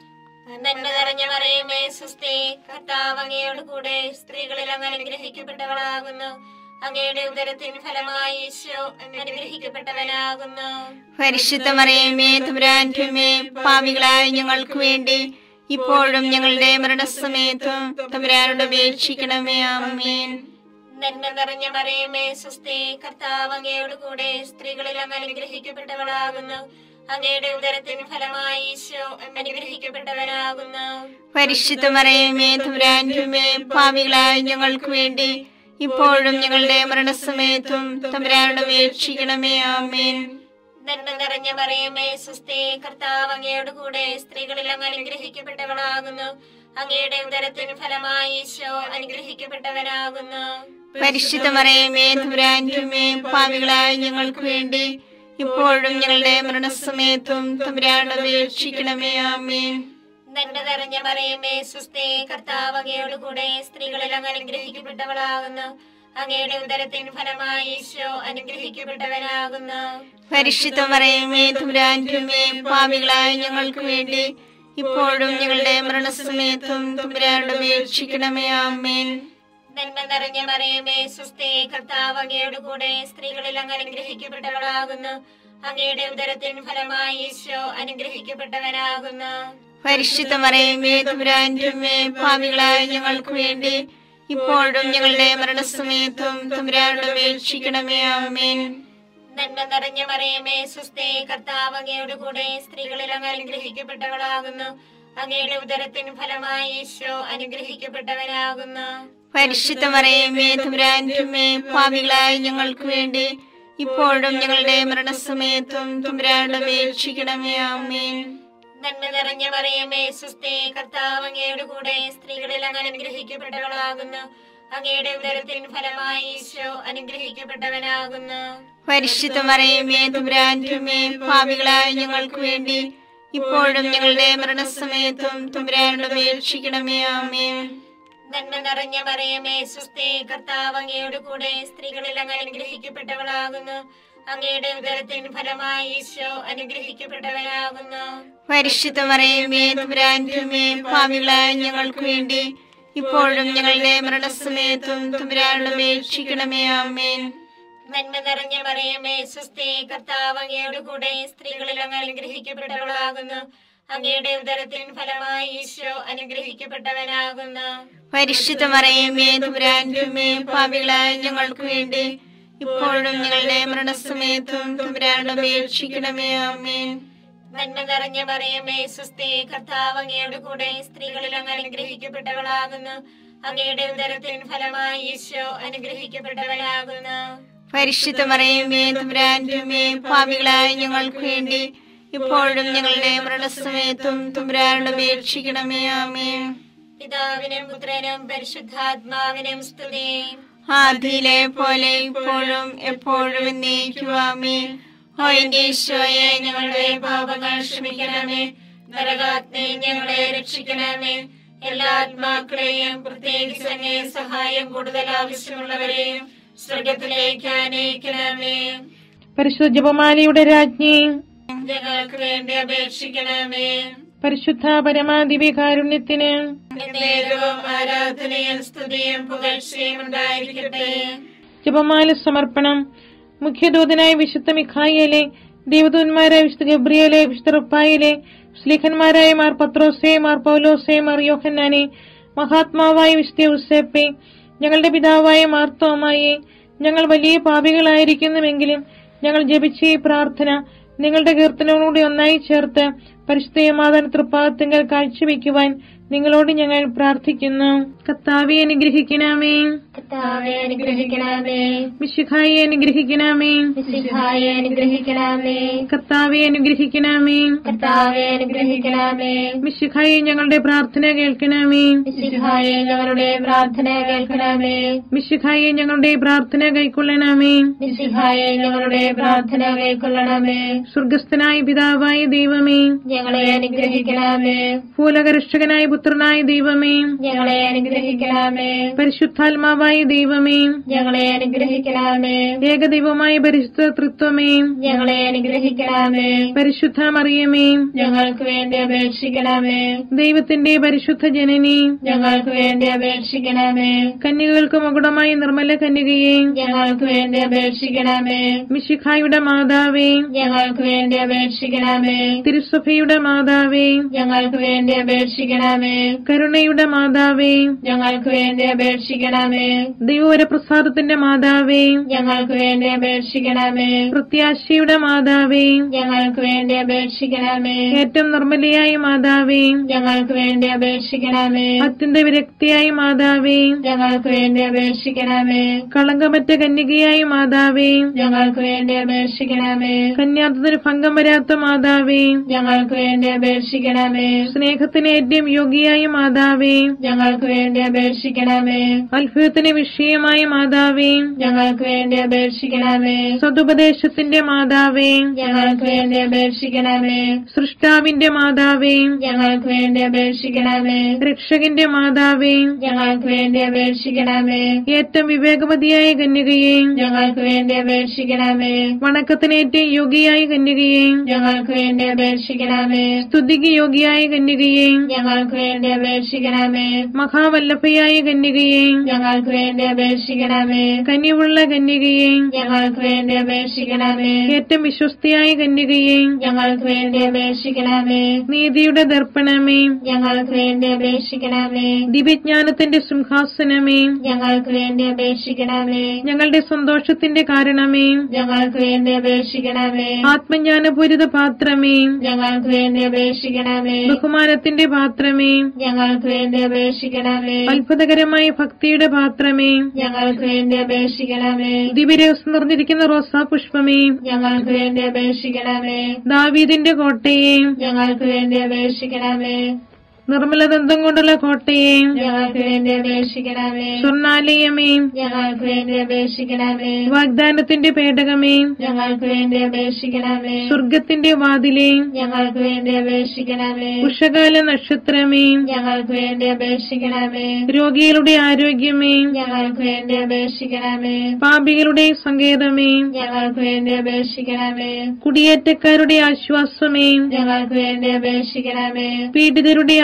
നന്മ നിറഞ്ഞ മറിയമേ സുസ്ഥി കർത്താവ് അങ്ങയോട് കൂടെ സ്ത്രീകളിൽ അങ്ങ് അനുഗ്രഹിക്കപ്പെട്ടവളാകുന്നു അങ്ങയുടെ ഉദരത്തിൻ ഫലമായി ഈശോ അനുഗ്രഹിക്കപ്പെട്ടവനാകുന്നു പരിശുദ്ധ മറിയമേ തമ്പുരാന്റെമേ പാവികളായ ഞങ്ങൾക്ക് വേണ്ടി ഇപ്പോഴും ഞങ്ങളുടെ മരണസമയത്തും തമ്പുരാനോട് അപേക്ഷിക്കണമേ ആമേൻ നന്മ നിറഞ്ഞ മറിയമേ സുസ്ഥി കർത്താവ് അങ്ങയോട് കൂടെ സ്ത്രീകളിൽ അങ്ങ് അനുഗ്രഹിക്കപ്പെട്ടവളാകുന്നു അങ്ങയുടെ ഉദരത്തിൻ ഫലമായി ഈശോ അനുഗ്രഹിക്കപ്പെട്ടവനാകുന്നു പരിശുദ്ധ മറിയമേ തമ്പുരാന്റെമേ പാവികളായ ഞങ്ങൾക്ക് വേണ്ടി ഇപ്പോഴും ഞങ്ങളുടെ മരണസമയത്തും തമ്പുരാനോട് അപേക്ഷിക്കണമേ ആമേൻ നന്മ നിറഞ്ഞ മറിയമേ സുസ്ഥി കർത്താവ് അങ്ങയോട് കൂടെ സ്ത്രീകളിൽ അങ്ങ് അനുഗ്രഹിക്കപ്പെട്ടവളാകുന്നു അങ്ങയുടെ ഉദരത്തിൻ ഫലമായി ഈശോ അനുഗ്രഹിക്കപ്പെട്ടവനാകുന്നു പരിശുദ്ധ മറിയമേ തമ്പുരാന്റെമേ പാവികളായ ഞങ്ങൾക്ക് വേണ്ടി ഇപ്പോഴും ഞങ്ങളുടെ മരണസമയത്തും തമ്പുരാനോട് അപേക്ഷിക്കണമേ ആമേൻ നന്മ നിറഞ്ഞ മറിയമേ സുസ്ഥി കർത്താവ് അങ്ങയോട് കൂടെ സ്ത്രീകളിൽ അങ്ങ് അനുഗ്രഹിക്കപ്പെട്ടവളാകുന്നു അങ്ങയുടെ ഉദരത്തിൻ ഫലമായി ഈശോ അനുഗ്രഹിക്കപ്പെട്ടവനാകുന്നു പരിശുദ്ധ മറിയമേ തമ്പുരാന്റെമേ പാവികളായ ഞങ്ങൾക്ക് വേണ്ടി ഇപ്പോഴും ഞങ്ങളുടെ മരണസമയത്തും തമ്പുരാനോട് അപേക്ഷിക്കണമേ ആമേൻ നന്മ നിറഞ്ഞ മറിയമേ സുസ്ഥി കർത്താവ് അങ്ങയോട് കൂടെ സ്ത്രീകളിൽ അങ്ങ് അനുഗ്രഹിക്കപ്പെട്ടവളാകുന്നു അങ്ങയുടെ ഉദരത്തിൻ ഫലമായി ഈശോ അനുഗ്രഹിക്കപ്പെട്ടവനാകുന്നു പരിശുദ്ധ മറിയമേ തമ്പുരാന്റെമേ പാവികളായ ഞങ്ങൾക്ക് വേണ്ടി ഇപ്പോഴും ഞങ്ങളുടെ മരണസമയത്തും തമ്പുരാനോട് അപേക്ഷിക്കണമേ ആമേൻ നന്മ നിറഞ്ഞ മറിയമേ സുസ്ഥി കർത്താവ് അങ്ങയോട് കൂടെ സ്ത്രീകളിൽ അങ്ങ് അനുഗ്രഹിക്കപ്പെട്ടവളാകുന്നു അങ്ങയുടെ ഉദരത്തിൻ ഫലമായി ഈശോ അനുഗ്രഹിക്കപ്പെട്ടവനാകുന്നു പരിശുദ്ധ മറിയമേ തമ്പുരാന്റെമേ പാവികളായ ഞങ്ങൾക്ക് വേണ്ടി ഇപ്പോഴും ഞങ്ങളുടെ മരണസമയത്തും തമ്പുരാനോട് അപേക്ഷിക്കണമേ ആമേൻ നന്മ നിറഞ്ഞ മറിയമേ സുസ്ഥി കർത്താവ് അങ്ങയുടെ കൂടെ സ്ത്രീകളിൽ അങ്ങ് അനുഗ്രഹിക്കപ്പെട്ടവളാകുന്നു അങ്ങയുടെ ഉദരത്തിൻ ഫലമായി ഈശോ അനുഗ്രഹിക്കപ്പെട്ടവനാകുന്നു പരിശുദ്ധ മറിയമേ തമ്പുരാന്റെമേ പാവികളായ ഞങ്ങൾക്ക് വേണ്ടി ഇപ്പോഴും ഞങ്ങളുടെ മരണസമയത്തും തമ്പുരാനോട് അപേക്ഷിക്കണമേ ആമേൻ നന്മ നിറഞ്ഞ മറിയമേ സുസ്ഥി കർത്താവ് അങ്ങയുടെ കൂടെ സ്ത്രീകളിൽ അങ്ങ് അനുഗ്രഹിക്കപ്പെട്ടവളാകുന്നു അങ്ങയുടെ ഉദരത്തിൻ ഫലമായി ഈശോ അനുഗ്രഹിക്കപ്പെട്ടവനാകുന്നു പരിശുദ്ധ മറിയമേ തമ്പുരാന്റെമേ പാവികളായ ഞങ്ങൾക്ക് വേണ്ടി ഇപ്പോഴും ഞങ്ങളുടെ മരണസമയത്തും തമ്പുരാനോട് അപേക്ഷിക്കണമേ ആമേൻ നന്മ നിറഞ്ഞ മറിയമേ സുസ്ഥി കർത്താവ് അങ്ങയുടെ കൂടെ സ്ത്രീകളിൽ അങ്ങ് അനുഗ്രഹിക്കപ്പെട്ടവളാകുന്നു അങ്ങയുടെ ഉദരത്തിൻ ഫലമായി ഈശോ അനുഗ്രഹിക്കപ്പെട്ടവനാകുന്നു പരിശുദ്ധ മറിയമേ തമ്പുരാന്റെമേ പാവികളായ ഞങ്ങൾക്ക് വേണ്ടി ഇപ്പോഴും ഞങ്ങളുടെ മരണസമയത്തും തമ്പുരാനോട് അപേക്ഷിക്കണമേ ആമേൻ നന്മ നിറഞ്ഞ മറിയമേ സുസ്ഥി കർത്താവ് അങ്ങയുടെ കൂടെ സ്ത്രീകളിൽ അങ്ങ് അനുഗ്രഹിക്കപ്പെട്ടവളാകുന്നു അങ്ങയുടെ ഉദരത്തിൻ ഫലമായി ഈശോ അനുഗ്രഹിക്കപ്പെട്ടവനാകുന്നു പരിശുദ്ധ മറിയമേ തുമ്രാൻ്റെ പാപികളായ ഞങ്ങൾക്ക് വേണ്ടി ഇപ്പോഴും ഞങ്ങളുടെ മരണസമയത്തും തുമ്രാനോട് അപേക്ഷിക്കണമേ ആമേ പിതാവിനും പുത്രനും പരിശുദ്ധാത്മാവിനും സ്തുതി ആദിയിലെ പോലെ ഇപ്പോഴും എപ്പോഴും എന്നേക്കുവാമേ ഓ എന്റെ ഈശോയെ ഞങ്ങളുടെ പാപങ്ങൾ ക്ഷമിക്കണമേ നരകാഗ്നി ഞങ്ങളെ രക്ഷിക്കണമേ എല്ലാ ആത്മാക്കളെയും പ്രത്യേകിച്ച് അങ്ങേ സഹായം കൂടുതൽ ആവശ്യമുള്ളവരെയും സ്വർഗത്തിലേക്ക് അനയിക്കണമേ പരിശുദ്ധ ജപമാലയുടെ രാജ്ഞി ഞങ്ങൾക്ക് വേണ്ടി അപേക്ഷിക്കണമേ പരിശുദ്ധ പരമാദിവ്യകാരുണ്യത്തിന് എന്നേരവും ആരാധനയും സ്തുതിയും പുകഴ്ചയും ഉണ്ടായിരിക്കട്ടെ ജപമാല സമർപ്പണം മുഖ്യദൂതനായ വിശുദ്ധ മിഖായിലെ ദേവദൂന്മാരായ വിശുദ്ധ ഗബ്രിയലെ വിശുദ്ധ റുപ്പായിലെ സ്ലിഖന്മാരായ മാർ പത്രോസെ മാർ പൗലോസെ മാർ യോഹന്നാനെ മഹാത്മാവായ വിശുദ്ധ ഉസേപ്പെ ഞങ്ങളുടെ പിതാവായ മാർത്തോമായെ ഞങ്ങൾ വലിയ പാപികളായിരിക്കുന്നുവെങ്കിലും ഞങ്ങൾ ജപിച്ച ഈ പ്രാർത്ഥന നിങ്ങളുടെ കീർത്തനങ്ങളോട് ഒന്നായി ചേർത്ത് പരിശുദ്ധ മാതാൻ തൃപ്പാദത്തിങ്കൽ കാഴ്ചവെക്കുവാൻ നിങ്ങളോട് ഞങ്ങൾ പ്രാർത്ഥിക്കുന്നു കത്താവെ അനുഗ്രഹിക്കണമേ കർത്താവെ അനുഗ്രഹിക്കണമേ മിശിഖായി അനുഗ്രഹിക്കണമേ മിശിഹായെ അനുഗ്രഹിക്കണമേ കർത്താവെ അനുഗ്രഹിക്കണമേ കർത്താവെ അനുഗ്രഹിക്കണമേ മിശിഖായി ഞങ്ങളുടെ പ്രാർത്ഥന കേൾക്കണമേ മിശിഹായെ ഞങ്ങളുടെ പ്രാർത്ഥന കേൾക്കണമേ മിശിഖായി ഞങ്ങളുടെ പ്രാർത്ഥന കൈക്കൊള്ളണമേ മിശിഹായെ ഞങ്ങളുടെ പ്രാർത്ഥന കൈക്കൊള്ളണമേ സ്വർഗസ്ഥനായ പിതാവായ ദൈവമേ ഞങ്ങളെ അനുഗ്രഹിക്കണമേ ഭൂലകരക്ഷകനായ പുത്രനായ ദൈവമേ ഞങ്ങളെ അനുഗ്രഹിക്കണമേ പരിശുദ്ധാത്മാവായ ദൈവമേ ഞങ്ങളെ അനുഗ്രഹിക്കണമേ ഏകദൈവമായ പരിശുദ്ധ തൃത്വമേ ഞങ്ങളെ അനുഗ്രഹിക്കണമേ പരിശുദ്ധ മറിയമേ ഞങ്ങൾക്ക് വേണ്ടി അപേക്ഷിക്കണമേ ദൈവത്തിന്റെ പരിശുദ്ധ ജനനി ഞങ്ങൾക്ക് വേണ്ടി അപേക്ഷിക്കണമേ കന്യകൾക്ക് മകുടമായ നിർമ്മല കന്യകയെ ഞങ്ങൾക്ക് വേണ്ടി അപേക്ഷിക്കണമേ മിശിഖായുടെ മാതാവേ ഞങ്ങൾക്ക് വേണ്ടി അപേക്ഷിക്കണമേ തിരുസഭയുടെ മാതാവേ ഞങ്ങൾക്ക് വേണ്ടി അപേക്ഷിക്കണമേ കരുണയുടെ മാതാവേ ഞങ്ങൾക്ക് വേണ്ടി അപേക്ഷിക്കണമേ ദൈവവരപ്രസാദത്തിന്റെ മാതാവേ ഞങ്ങൾക്ക് വേണ്ടി അപേക്ഷിക്കണമേ പ്രത്യാശയുടെ മാതാവേ ഞങ്ങൾക്ക് വേണ്ടി അപേക്ഷിക്കണമേ ഏറ്റവും നിർമ്മലയായ മാതാവേ ഞങ്ങൾക്ക് വേണ്ടി അപേക്ഷിക്കണമേ അത്യന്ത വിരക്തിയായ മാതാവേ ഞങ്ങൾക്ക് വേണ്ടി അപേക്ഷിക്കണമേ കളങ്കമറ്റ കന്യകയായ മാതാവേ ഞങ്ങൾക്ക് വേണ്ടി അപേക്ഷിക്കണമേ കന്യാത്തതിന് ഭംഗം വരാത്ത മാതാവേ ഞങ്ങൾക്ക് വേണ്ടി അപേക്ഷിക്കണമേ സ്നേഹത്തിന് ഏറ്റവും യോഗ്യയായ മാതാവേ ഞങ്ങൾക്ക് വേണ്ടി അപേക്ഷിക്കണമേ അത്ഭുതത്തിന് വിഷയമായ മാതാവേ ഞങ്ങൾക്ക് വേണ്ടി അപേക്ഷിക്കണമേ സതുപദേശത്തിന്റെ മാതാവേ ഞങ്ങൾക്ക് വേണ്ടി അപേക്ഷിക്കണമേ സൃഷ്ടാവിന്റെ മാതാവേ ഞങ്ങൾക്ക് വേണ്ടി അപേക്ഷിക്കണമേ രക്ഷകന്റെ മാതാവേ ഞങ്ങൾക്ക് വേണ്ടി അപേക്ഷിക്കണമേ ഏറ്റവും വിവേകവതിയായ കന്യകയെ ഞങ്ങൾക്ക് വേണ്ടി അപേക്ഷിക്കണമേ വണക്കത്തിന് ഏറ്റവും യോഗ്യയായ കന്യകയെ ഞങ്ങൾക്ക് വേണ്ടി അപേക്ഷിക്കണമേ സ്തുതിക്ക് യോഗ്യയായ കന്യകയെ ഞങ്ങൾക്ക് വേണ്ടി അപേക്ഷിക്കണമേ മഹാവല്ലഭയായ കന്യകയെ ഞങ്ങൾക്ക് വേണ്ടി അപേക്ഷിക്കണമേ കനിവുള്ള കന്യകയെ ഞങ്ങൾക്ക് വേണ്ടി അപേക്ഷിക്കണമേ ഏറ്റവും വിശ്വസ്തയായ കന്യകയെ ഞങ്ങൾക്ക് വേണ്ടി അപേക്ഷിക്കണമേ നീതിയുടെ ദർപ്പണമേ ഞങ്ങൾക്ക് വേണ്ടി അപേക്ഷിക്കണമേ ദിവ്യജ്ഞാനത്തിന്റെ സിംഹാസനമേ ഞങ്ങൾക്ക് വേണ്ടി അപേക്ഷിക്കണമേ ഞങ്ങളുടെ സന്തോഷത്തിന്റെ കാരണമേ ഞങ്ങൾക്ക് വേണ്ടി അപേക്ഷിക്കണമേ ആത്മജ്ഞാനപൂരിത പാത്രമേ ഞങ്ങൾക്ക് വേണ്ടി അപേക്ഷിക്കണമേ ബഹുമാനത്തിന്റെ പാത്രമേ ഞങ്ങൾക്ക് വേണ്ടി അപേക്ഷിക്കണമേ അത്ഭുതകരമായ ഭക്തിയുടെ പാത്രമേ ഞങ്ങൾക്ക് വേണ്ടി അപേക്ഷിക്കണമേ ദിവ്യരഹസ്യം നിറഞ്ഞിരിക്കുന്ന റോസാ പുഷ്പമേ ഞങ്ങൾക്ക് വേണ്ടി അപേക്ഷിക്കണമേ ദാവീദിന്റെ കോട്ടയെ ഞങ്ങൾക്ക് വേണ്ടി അപേക്ഷിക്കണമേ നിർമ്മലദന്തം കൊണ്ടുള്ള കോട്ടയെ ഞങ്ങൾക്ക് വേണ്ടി അപേക്ഷിക്കണമേ സ്വർണാലയമേ ഞങ്ങൾക്ക് വേണ്ടി അപേക്ഷിക്കണമേ വാഗ്ദാനത്തിന്റെ പേടകമേ ഞങ്ങൾക്ക് വേണ്ടി അപേക്ഷിക്കണമേ സ്വർഗത്തിന്റെ വാതിലേ ഞങ്ങൾക്ക് വേണ്ടി അപേക്ഷിക്കണമേ ഉഷകാല നക്ഷത്രമേ ഞങ്ങൾക്ക് വേണ്ടി അപേക്ഷിക്കണമേ രോഗികളുടെ ആരോഗ്യമേ ഞങ്ങൾക്ക് വേണ്ടി അപേക്ഷിക്കണമേ പാപികളുടെ സങ്കേതമേ ഞങ്ങൾക്ക് വേണ്ടി അപേക്ഷിക്കണമേ കുടിയേറ്റക്കാരുടെ ആശ്വാസമേ ഞങ്ങൾക്ക് വേണ്ടി അപേക്ഷിക്കണമേ പീഡിതരുടെ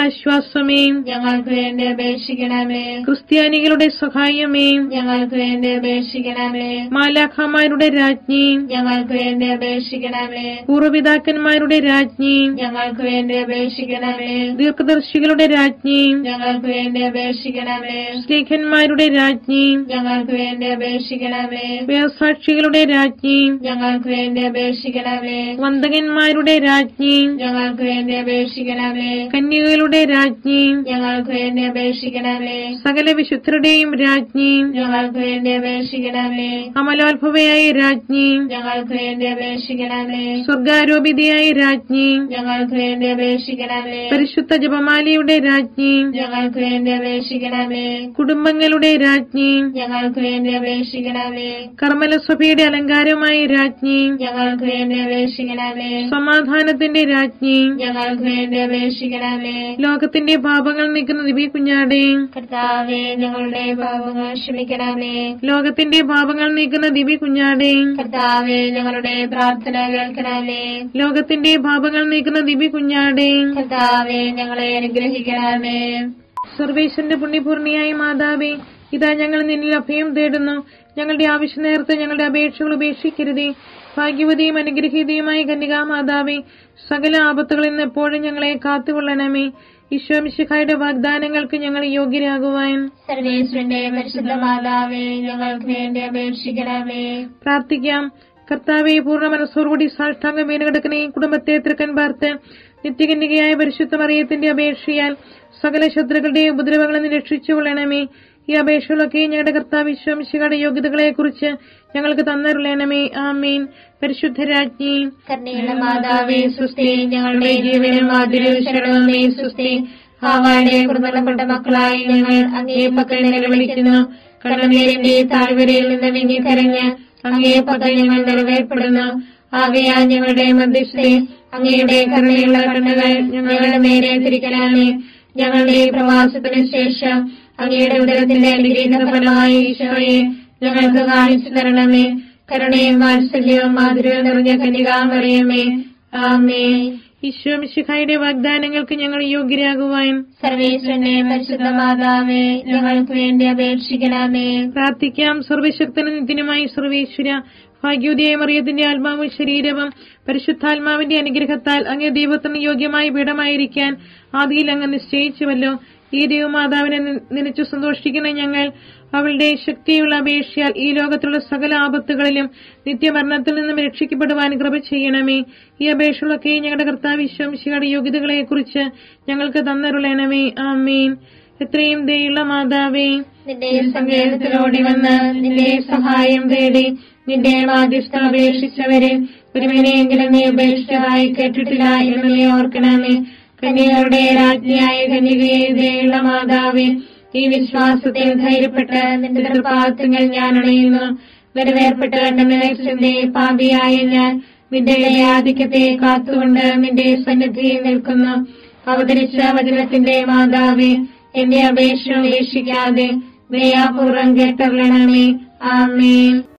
ആശ്വാസമേ ഞങ്ങൾക്ക് വേണ്ടി അപേക്ഷിക്കണമേ ക്രിസ്ത്യാനികളുടെ സഹായമേ ഞങ്ങൾക്ക് വേണ്ടി അപേക്ഷിക്കണമേ മാലാഖമാരുടെ രാജ്ഞി ഞങ്ങൾക്ക് വേണ്ടി അപേക്ഷിക്കണമേ പൂർവ്വപിതാക്കന്മാരുടെ രാജ്ഞി ഞങ്ങൾക്ക് വേണ്ടി അപേക്ഷിക്കണമേ ദീർഘദർശികളുടെ രാജ്ഞി ഞങ്ങൾക്ക് വേണ്ടി അപേക്ഷിക്കണമേ സ്നേഹന്മാരുടെ രാജ്ഞി ഞങ്ങൾക്ക് വേണ്ടി അപേക്ഷിക്കണമേ വേസാക്ഷികളുടെ രാജ്ഞി ഞങ്ങൾക്ക് വേണ്ടി അപേക്ഷിക്കണമേ വന്ദകന്മാരുടെ രാജ്ഞി ഞങ്ങൾക്ക് വേണ്ടി അപേക്ഷിക്കണമേ കന്യകകളുടെ രാജ്ഞി ഞങ്ങൾക്ക് വേണ്ടി അപേക്ഷിക്കണമേ സകല വിശുദ്ധരുടെയും രാജ്ഞി ഞങ്ങൾക്ക് വേണ്ടി അപേക്ഷിക്കണമേ അമലോത്ഭവയായ രാജ്ഞി ഞങ്ങൾക്ക് വേണ്ടി അപേക്ഷിക്കണമേ സ്വർഗാരോപിതയായ രാജ്ഞി ഞങ്ങൾക്ക് വേണ്ടി അപേക്ഷിക്കണമേ പരിശുദ്ധ ജപമാലയുടെ രാജ്ഞി ഞങ്ങൾക്ക് വേണ്ടി അപേക്ഷിക്കണമേ കുടുംബങ്ങളുടെ രാജ്ഞി ഞങ്ങൾക്ക് വേണ്ടി അപേക്ഷിക്കണമേ കർമ്മലസഭയുടെ അലങ്കാരമായ രാജ്ഞി ഞങ്ങൾക്ക് വേണ്ടി അപേക്ഷിക്കണമേ സമാധാനത്തിന്റെ രാജ്ഞി ഞങ്ങൾക്ക് വേണ്ടി അപേക്ഷിക്കണമേ ലോകത്തിന്റെ പാപങ്ങൾ നീക്കുന്ന ദിവ്യ കുഞ്ഞാടെ കർത്താവേ ഞങ്ങളുടെ പാപങ്ങൾ ക്ഷമിക്കണമേ ലോകത്തിന്റെ പാപങ്ങൾ നീക്കുന്ന ദിവ്യ കുഞ്ഞാടെ കർത്താവേ ഞങ്ങളുടെ പ്രാർത്ഥന കേൾക്കണമേ ലോകത്തിന്റെ പാപങ്ങൾ നീക്കുന്ന ദിവ്യ കുഞ്ഞാടെ കർത്താവേ ഞങ്ങളെ അനുഗ്രഹിക്കണമേ സർവേശ്വരന്റെ പുണ്യപൂർണിയായ മാതാവേ ഇതാ ഞങ്ങൾ നിന്നിൽ അഭയം തേടുന്നു ഞങ്ങളുടെ ആവശ്യ നേരത്തെ ഞങ്ങളുടെ അപേക്ഷകൾ ഉപേക്ഷിക്കരുതേ ഭാഗ്യവതിയും അനുഗ്രഹീതയുമായ കന്യകാ മാതാവേ സകല ആപത്തുകളിൽ നിന്ന് എപ്പോഴും ഞങ്ങളെ കാത്തുകൊള്ളണമേ ഈശോമിശിഖായുടെ വാഗ്ദാനങ്ങൾക്ക് ഞങ്ങൾ യോഗ്യരാകുവാൻ സർവേശ്വരന്റെ പരിശുദ്ധ മാതാവേ ഞങ്ങൾക്ക് വേണ്ടി അപേക്ഷിക്കണമേ പ്രാർത്ഥിക്കാം കർത്താവെ പൂർണ്ണ മനസ്സോടുകൂടി സാഷ്ടാംഗം വീണുകിടക്കുന്ന ഈ കുടുംബത്തെ തൃക്കൻ പാർത്ത് നിത്യകന്യകയായ പരിശുദ്ധ മറിയത്തിന്റെ അപേക്ഷയാൽ സകല ശത്രുക്കളുടെ ഉപദ്രവങ്ങളിൽ നിന്ന് രക്ഷിച്ചുകൊള്ളണമേ ഈ അപേക്ഷകളൊക്കെ ഞങ്ങളുടെ കർത്താവ് വിശ്വംശികളുടെ യോഗ്യതകളെ കുറിച്ച് ഞങ്ങൾക്ക് തന്നരുളണമേ ആമീൻ പരിശുദ്ധ രാജ്ഞി കർണീയ മാതാവേ സുസ്തി ഞങ്ങളുടെ ജീവനും മാതിരി ശരണമേ സുസ്തി ഹാവാടെ കുടുംബപ്പെട്ട മക്കളായി ഞങ്ങൾ അങ്ങേ പക്കൽ നിലവിളിക്കുന്നു കണ്ണുനീരിന്റെ താഴ്വരയിൽ നിന്ന് വിങ്ങിക്കരഞ്ഞ് അങ്ങേ പക്കൽ ഞങ്ങൾ നിറവേർപ്പെടുന്നു ആകയാ ഞങ്ങളുടെ മധ്യസ്ഥെ അങ്ങയുടെ കരുണയുള്ള കണ്ണുകൾ ഞങ്ങളുടെ നേരെ തിരിക്കലാമേ ഞങ്ങളുടെ പ്രവാസത്തിന് ശേഷം അങ്ങയുടെ ഉദരത്തിന്റെ അനുഗ്രഹീത ഫലമായ ഈശോയെ ഞങ്ങൾക്ക് കാണിച്ചു തരണമേ കരുണയും വാത്സല്യവും മാധുര്യവും നിറഞ്ഞ കന്യകാമറിയമേ ആമേ ഈശോമിശിഖായുടെ വാഗ്ദാനങ്ങൾക്ക് ഞങ്ങൾ യോഗ്യരാകുവാൻ സർവേശ്വരനെ പരിശുദ്ധ മാതാവേ ഞങ്ങൾക്ക് വേണ്ടി അപേക്ഷിക്കണമേ പ്രാർത്ഥിക്കാം സർവശക്തനും നിത്യനുമായി സർവേശ്വര ഭാഗ്യോദയ മറിയത്തിന്റെ ആത്മാവും ശരീരവും പരിശുദ്ധാത്മാവിന്റെ അനുഗ്രഹത്താൽ അങ്ങേ ദൈവത്തിന് യോഗ്യമായ പീഠമായിരിക്കാൻ ആദിയിൽ അങ്ങ് നിശ്ചയിച്ചുവല്ലോ ഈ ദൈവമാതാവിനെ നി- നിനച്ചു സന്തോഷിക്കുന്ന ഞങ്ങൾ അവളുടെ ശക്തിയുള്ള അപേക്ഷയാൽ ഈ ലോകത്തുള്ള സകല ആപത്തുകളിലും നിത്യമരണത്തിൽ നിന്നും രക്ഷിക്കപ്പെടുവാൻ കൃപ ചെയ്യണമേ ഈ അപേക്ഷകളൊക്കെ ഞങ്ങളുടെ കർത്താവ് വിശ്വംശിയുടെ യോഗ്യതകളെ കുറിച്ച് ഞങ്ങൾക്ക് തന്നരുളണമേ ആമേൻ എത്രയും ദയുള്ള മാതാവേ നിന്റെ സങ്കേതത്തിലോടി വന്ന് നിന്റെ സഹായം തേടി നിന്റെ മാധ്യസ്ഥ അപേക്ഷിച്ചവരെ ഒരുവനെയെങ്കിലും നീ ഉപേക്ഷിച്ചതായി കേട്ടിട്ടില്ല എന്ന് നീ ഓർക്കണമേ കന്യകളുടെ രാജ്ഞിയായ കന്യകയെ ദയുള്ള മാതാവേ ഈ വിശ്വാസത്തിൽ ധൈര്യപ്പെട്ട് നിന്റെ തൃപ്പാദങ്ങൾ ഞാൻ അണയുന്നു നിറവേർപ്പെട്ട് കണ്ടമിനെ പാപിയായ ഞാൻ നിന്റെ ആധിക്യത്തെ കാത്തുകൊണ്ട് നിന്റെ സന്നിധിയിൽ നിൽക്കുന്നു അവതരിച്ച വചനത്തിന്റെ മാതാവേ എന്റെ അപേക്ഷ ഉപേക്ഷിക്കാതെ ദയാപൂർവം കേട്ടറിയണമേ ആമേൻ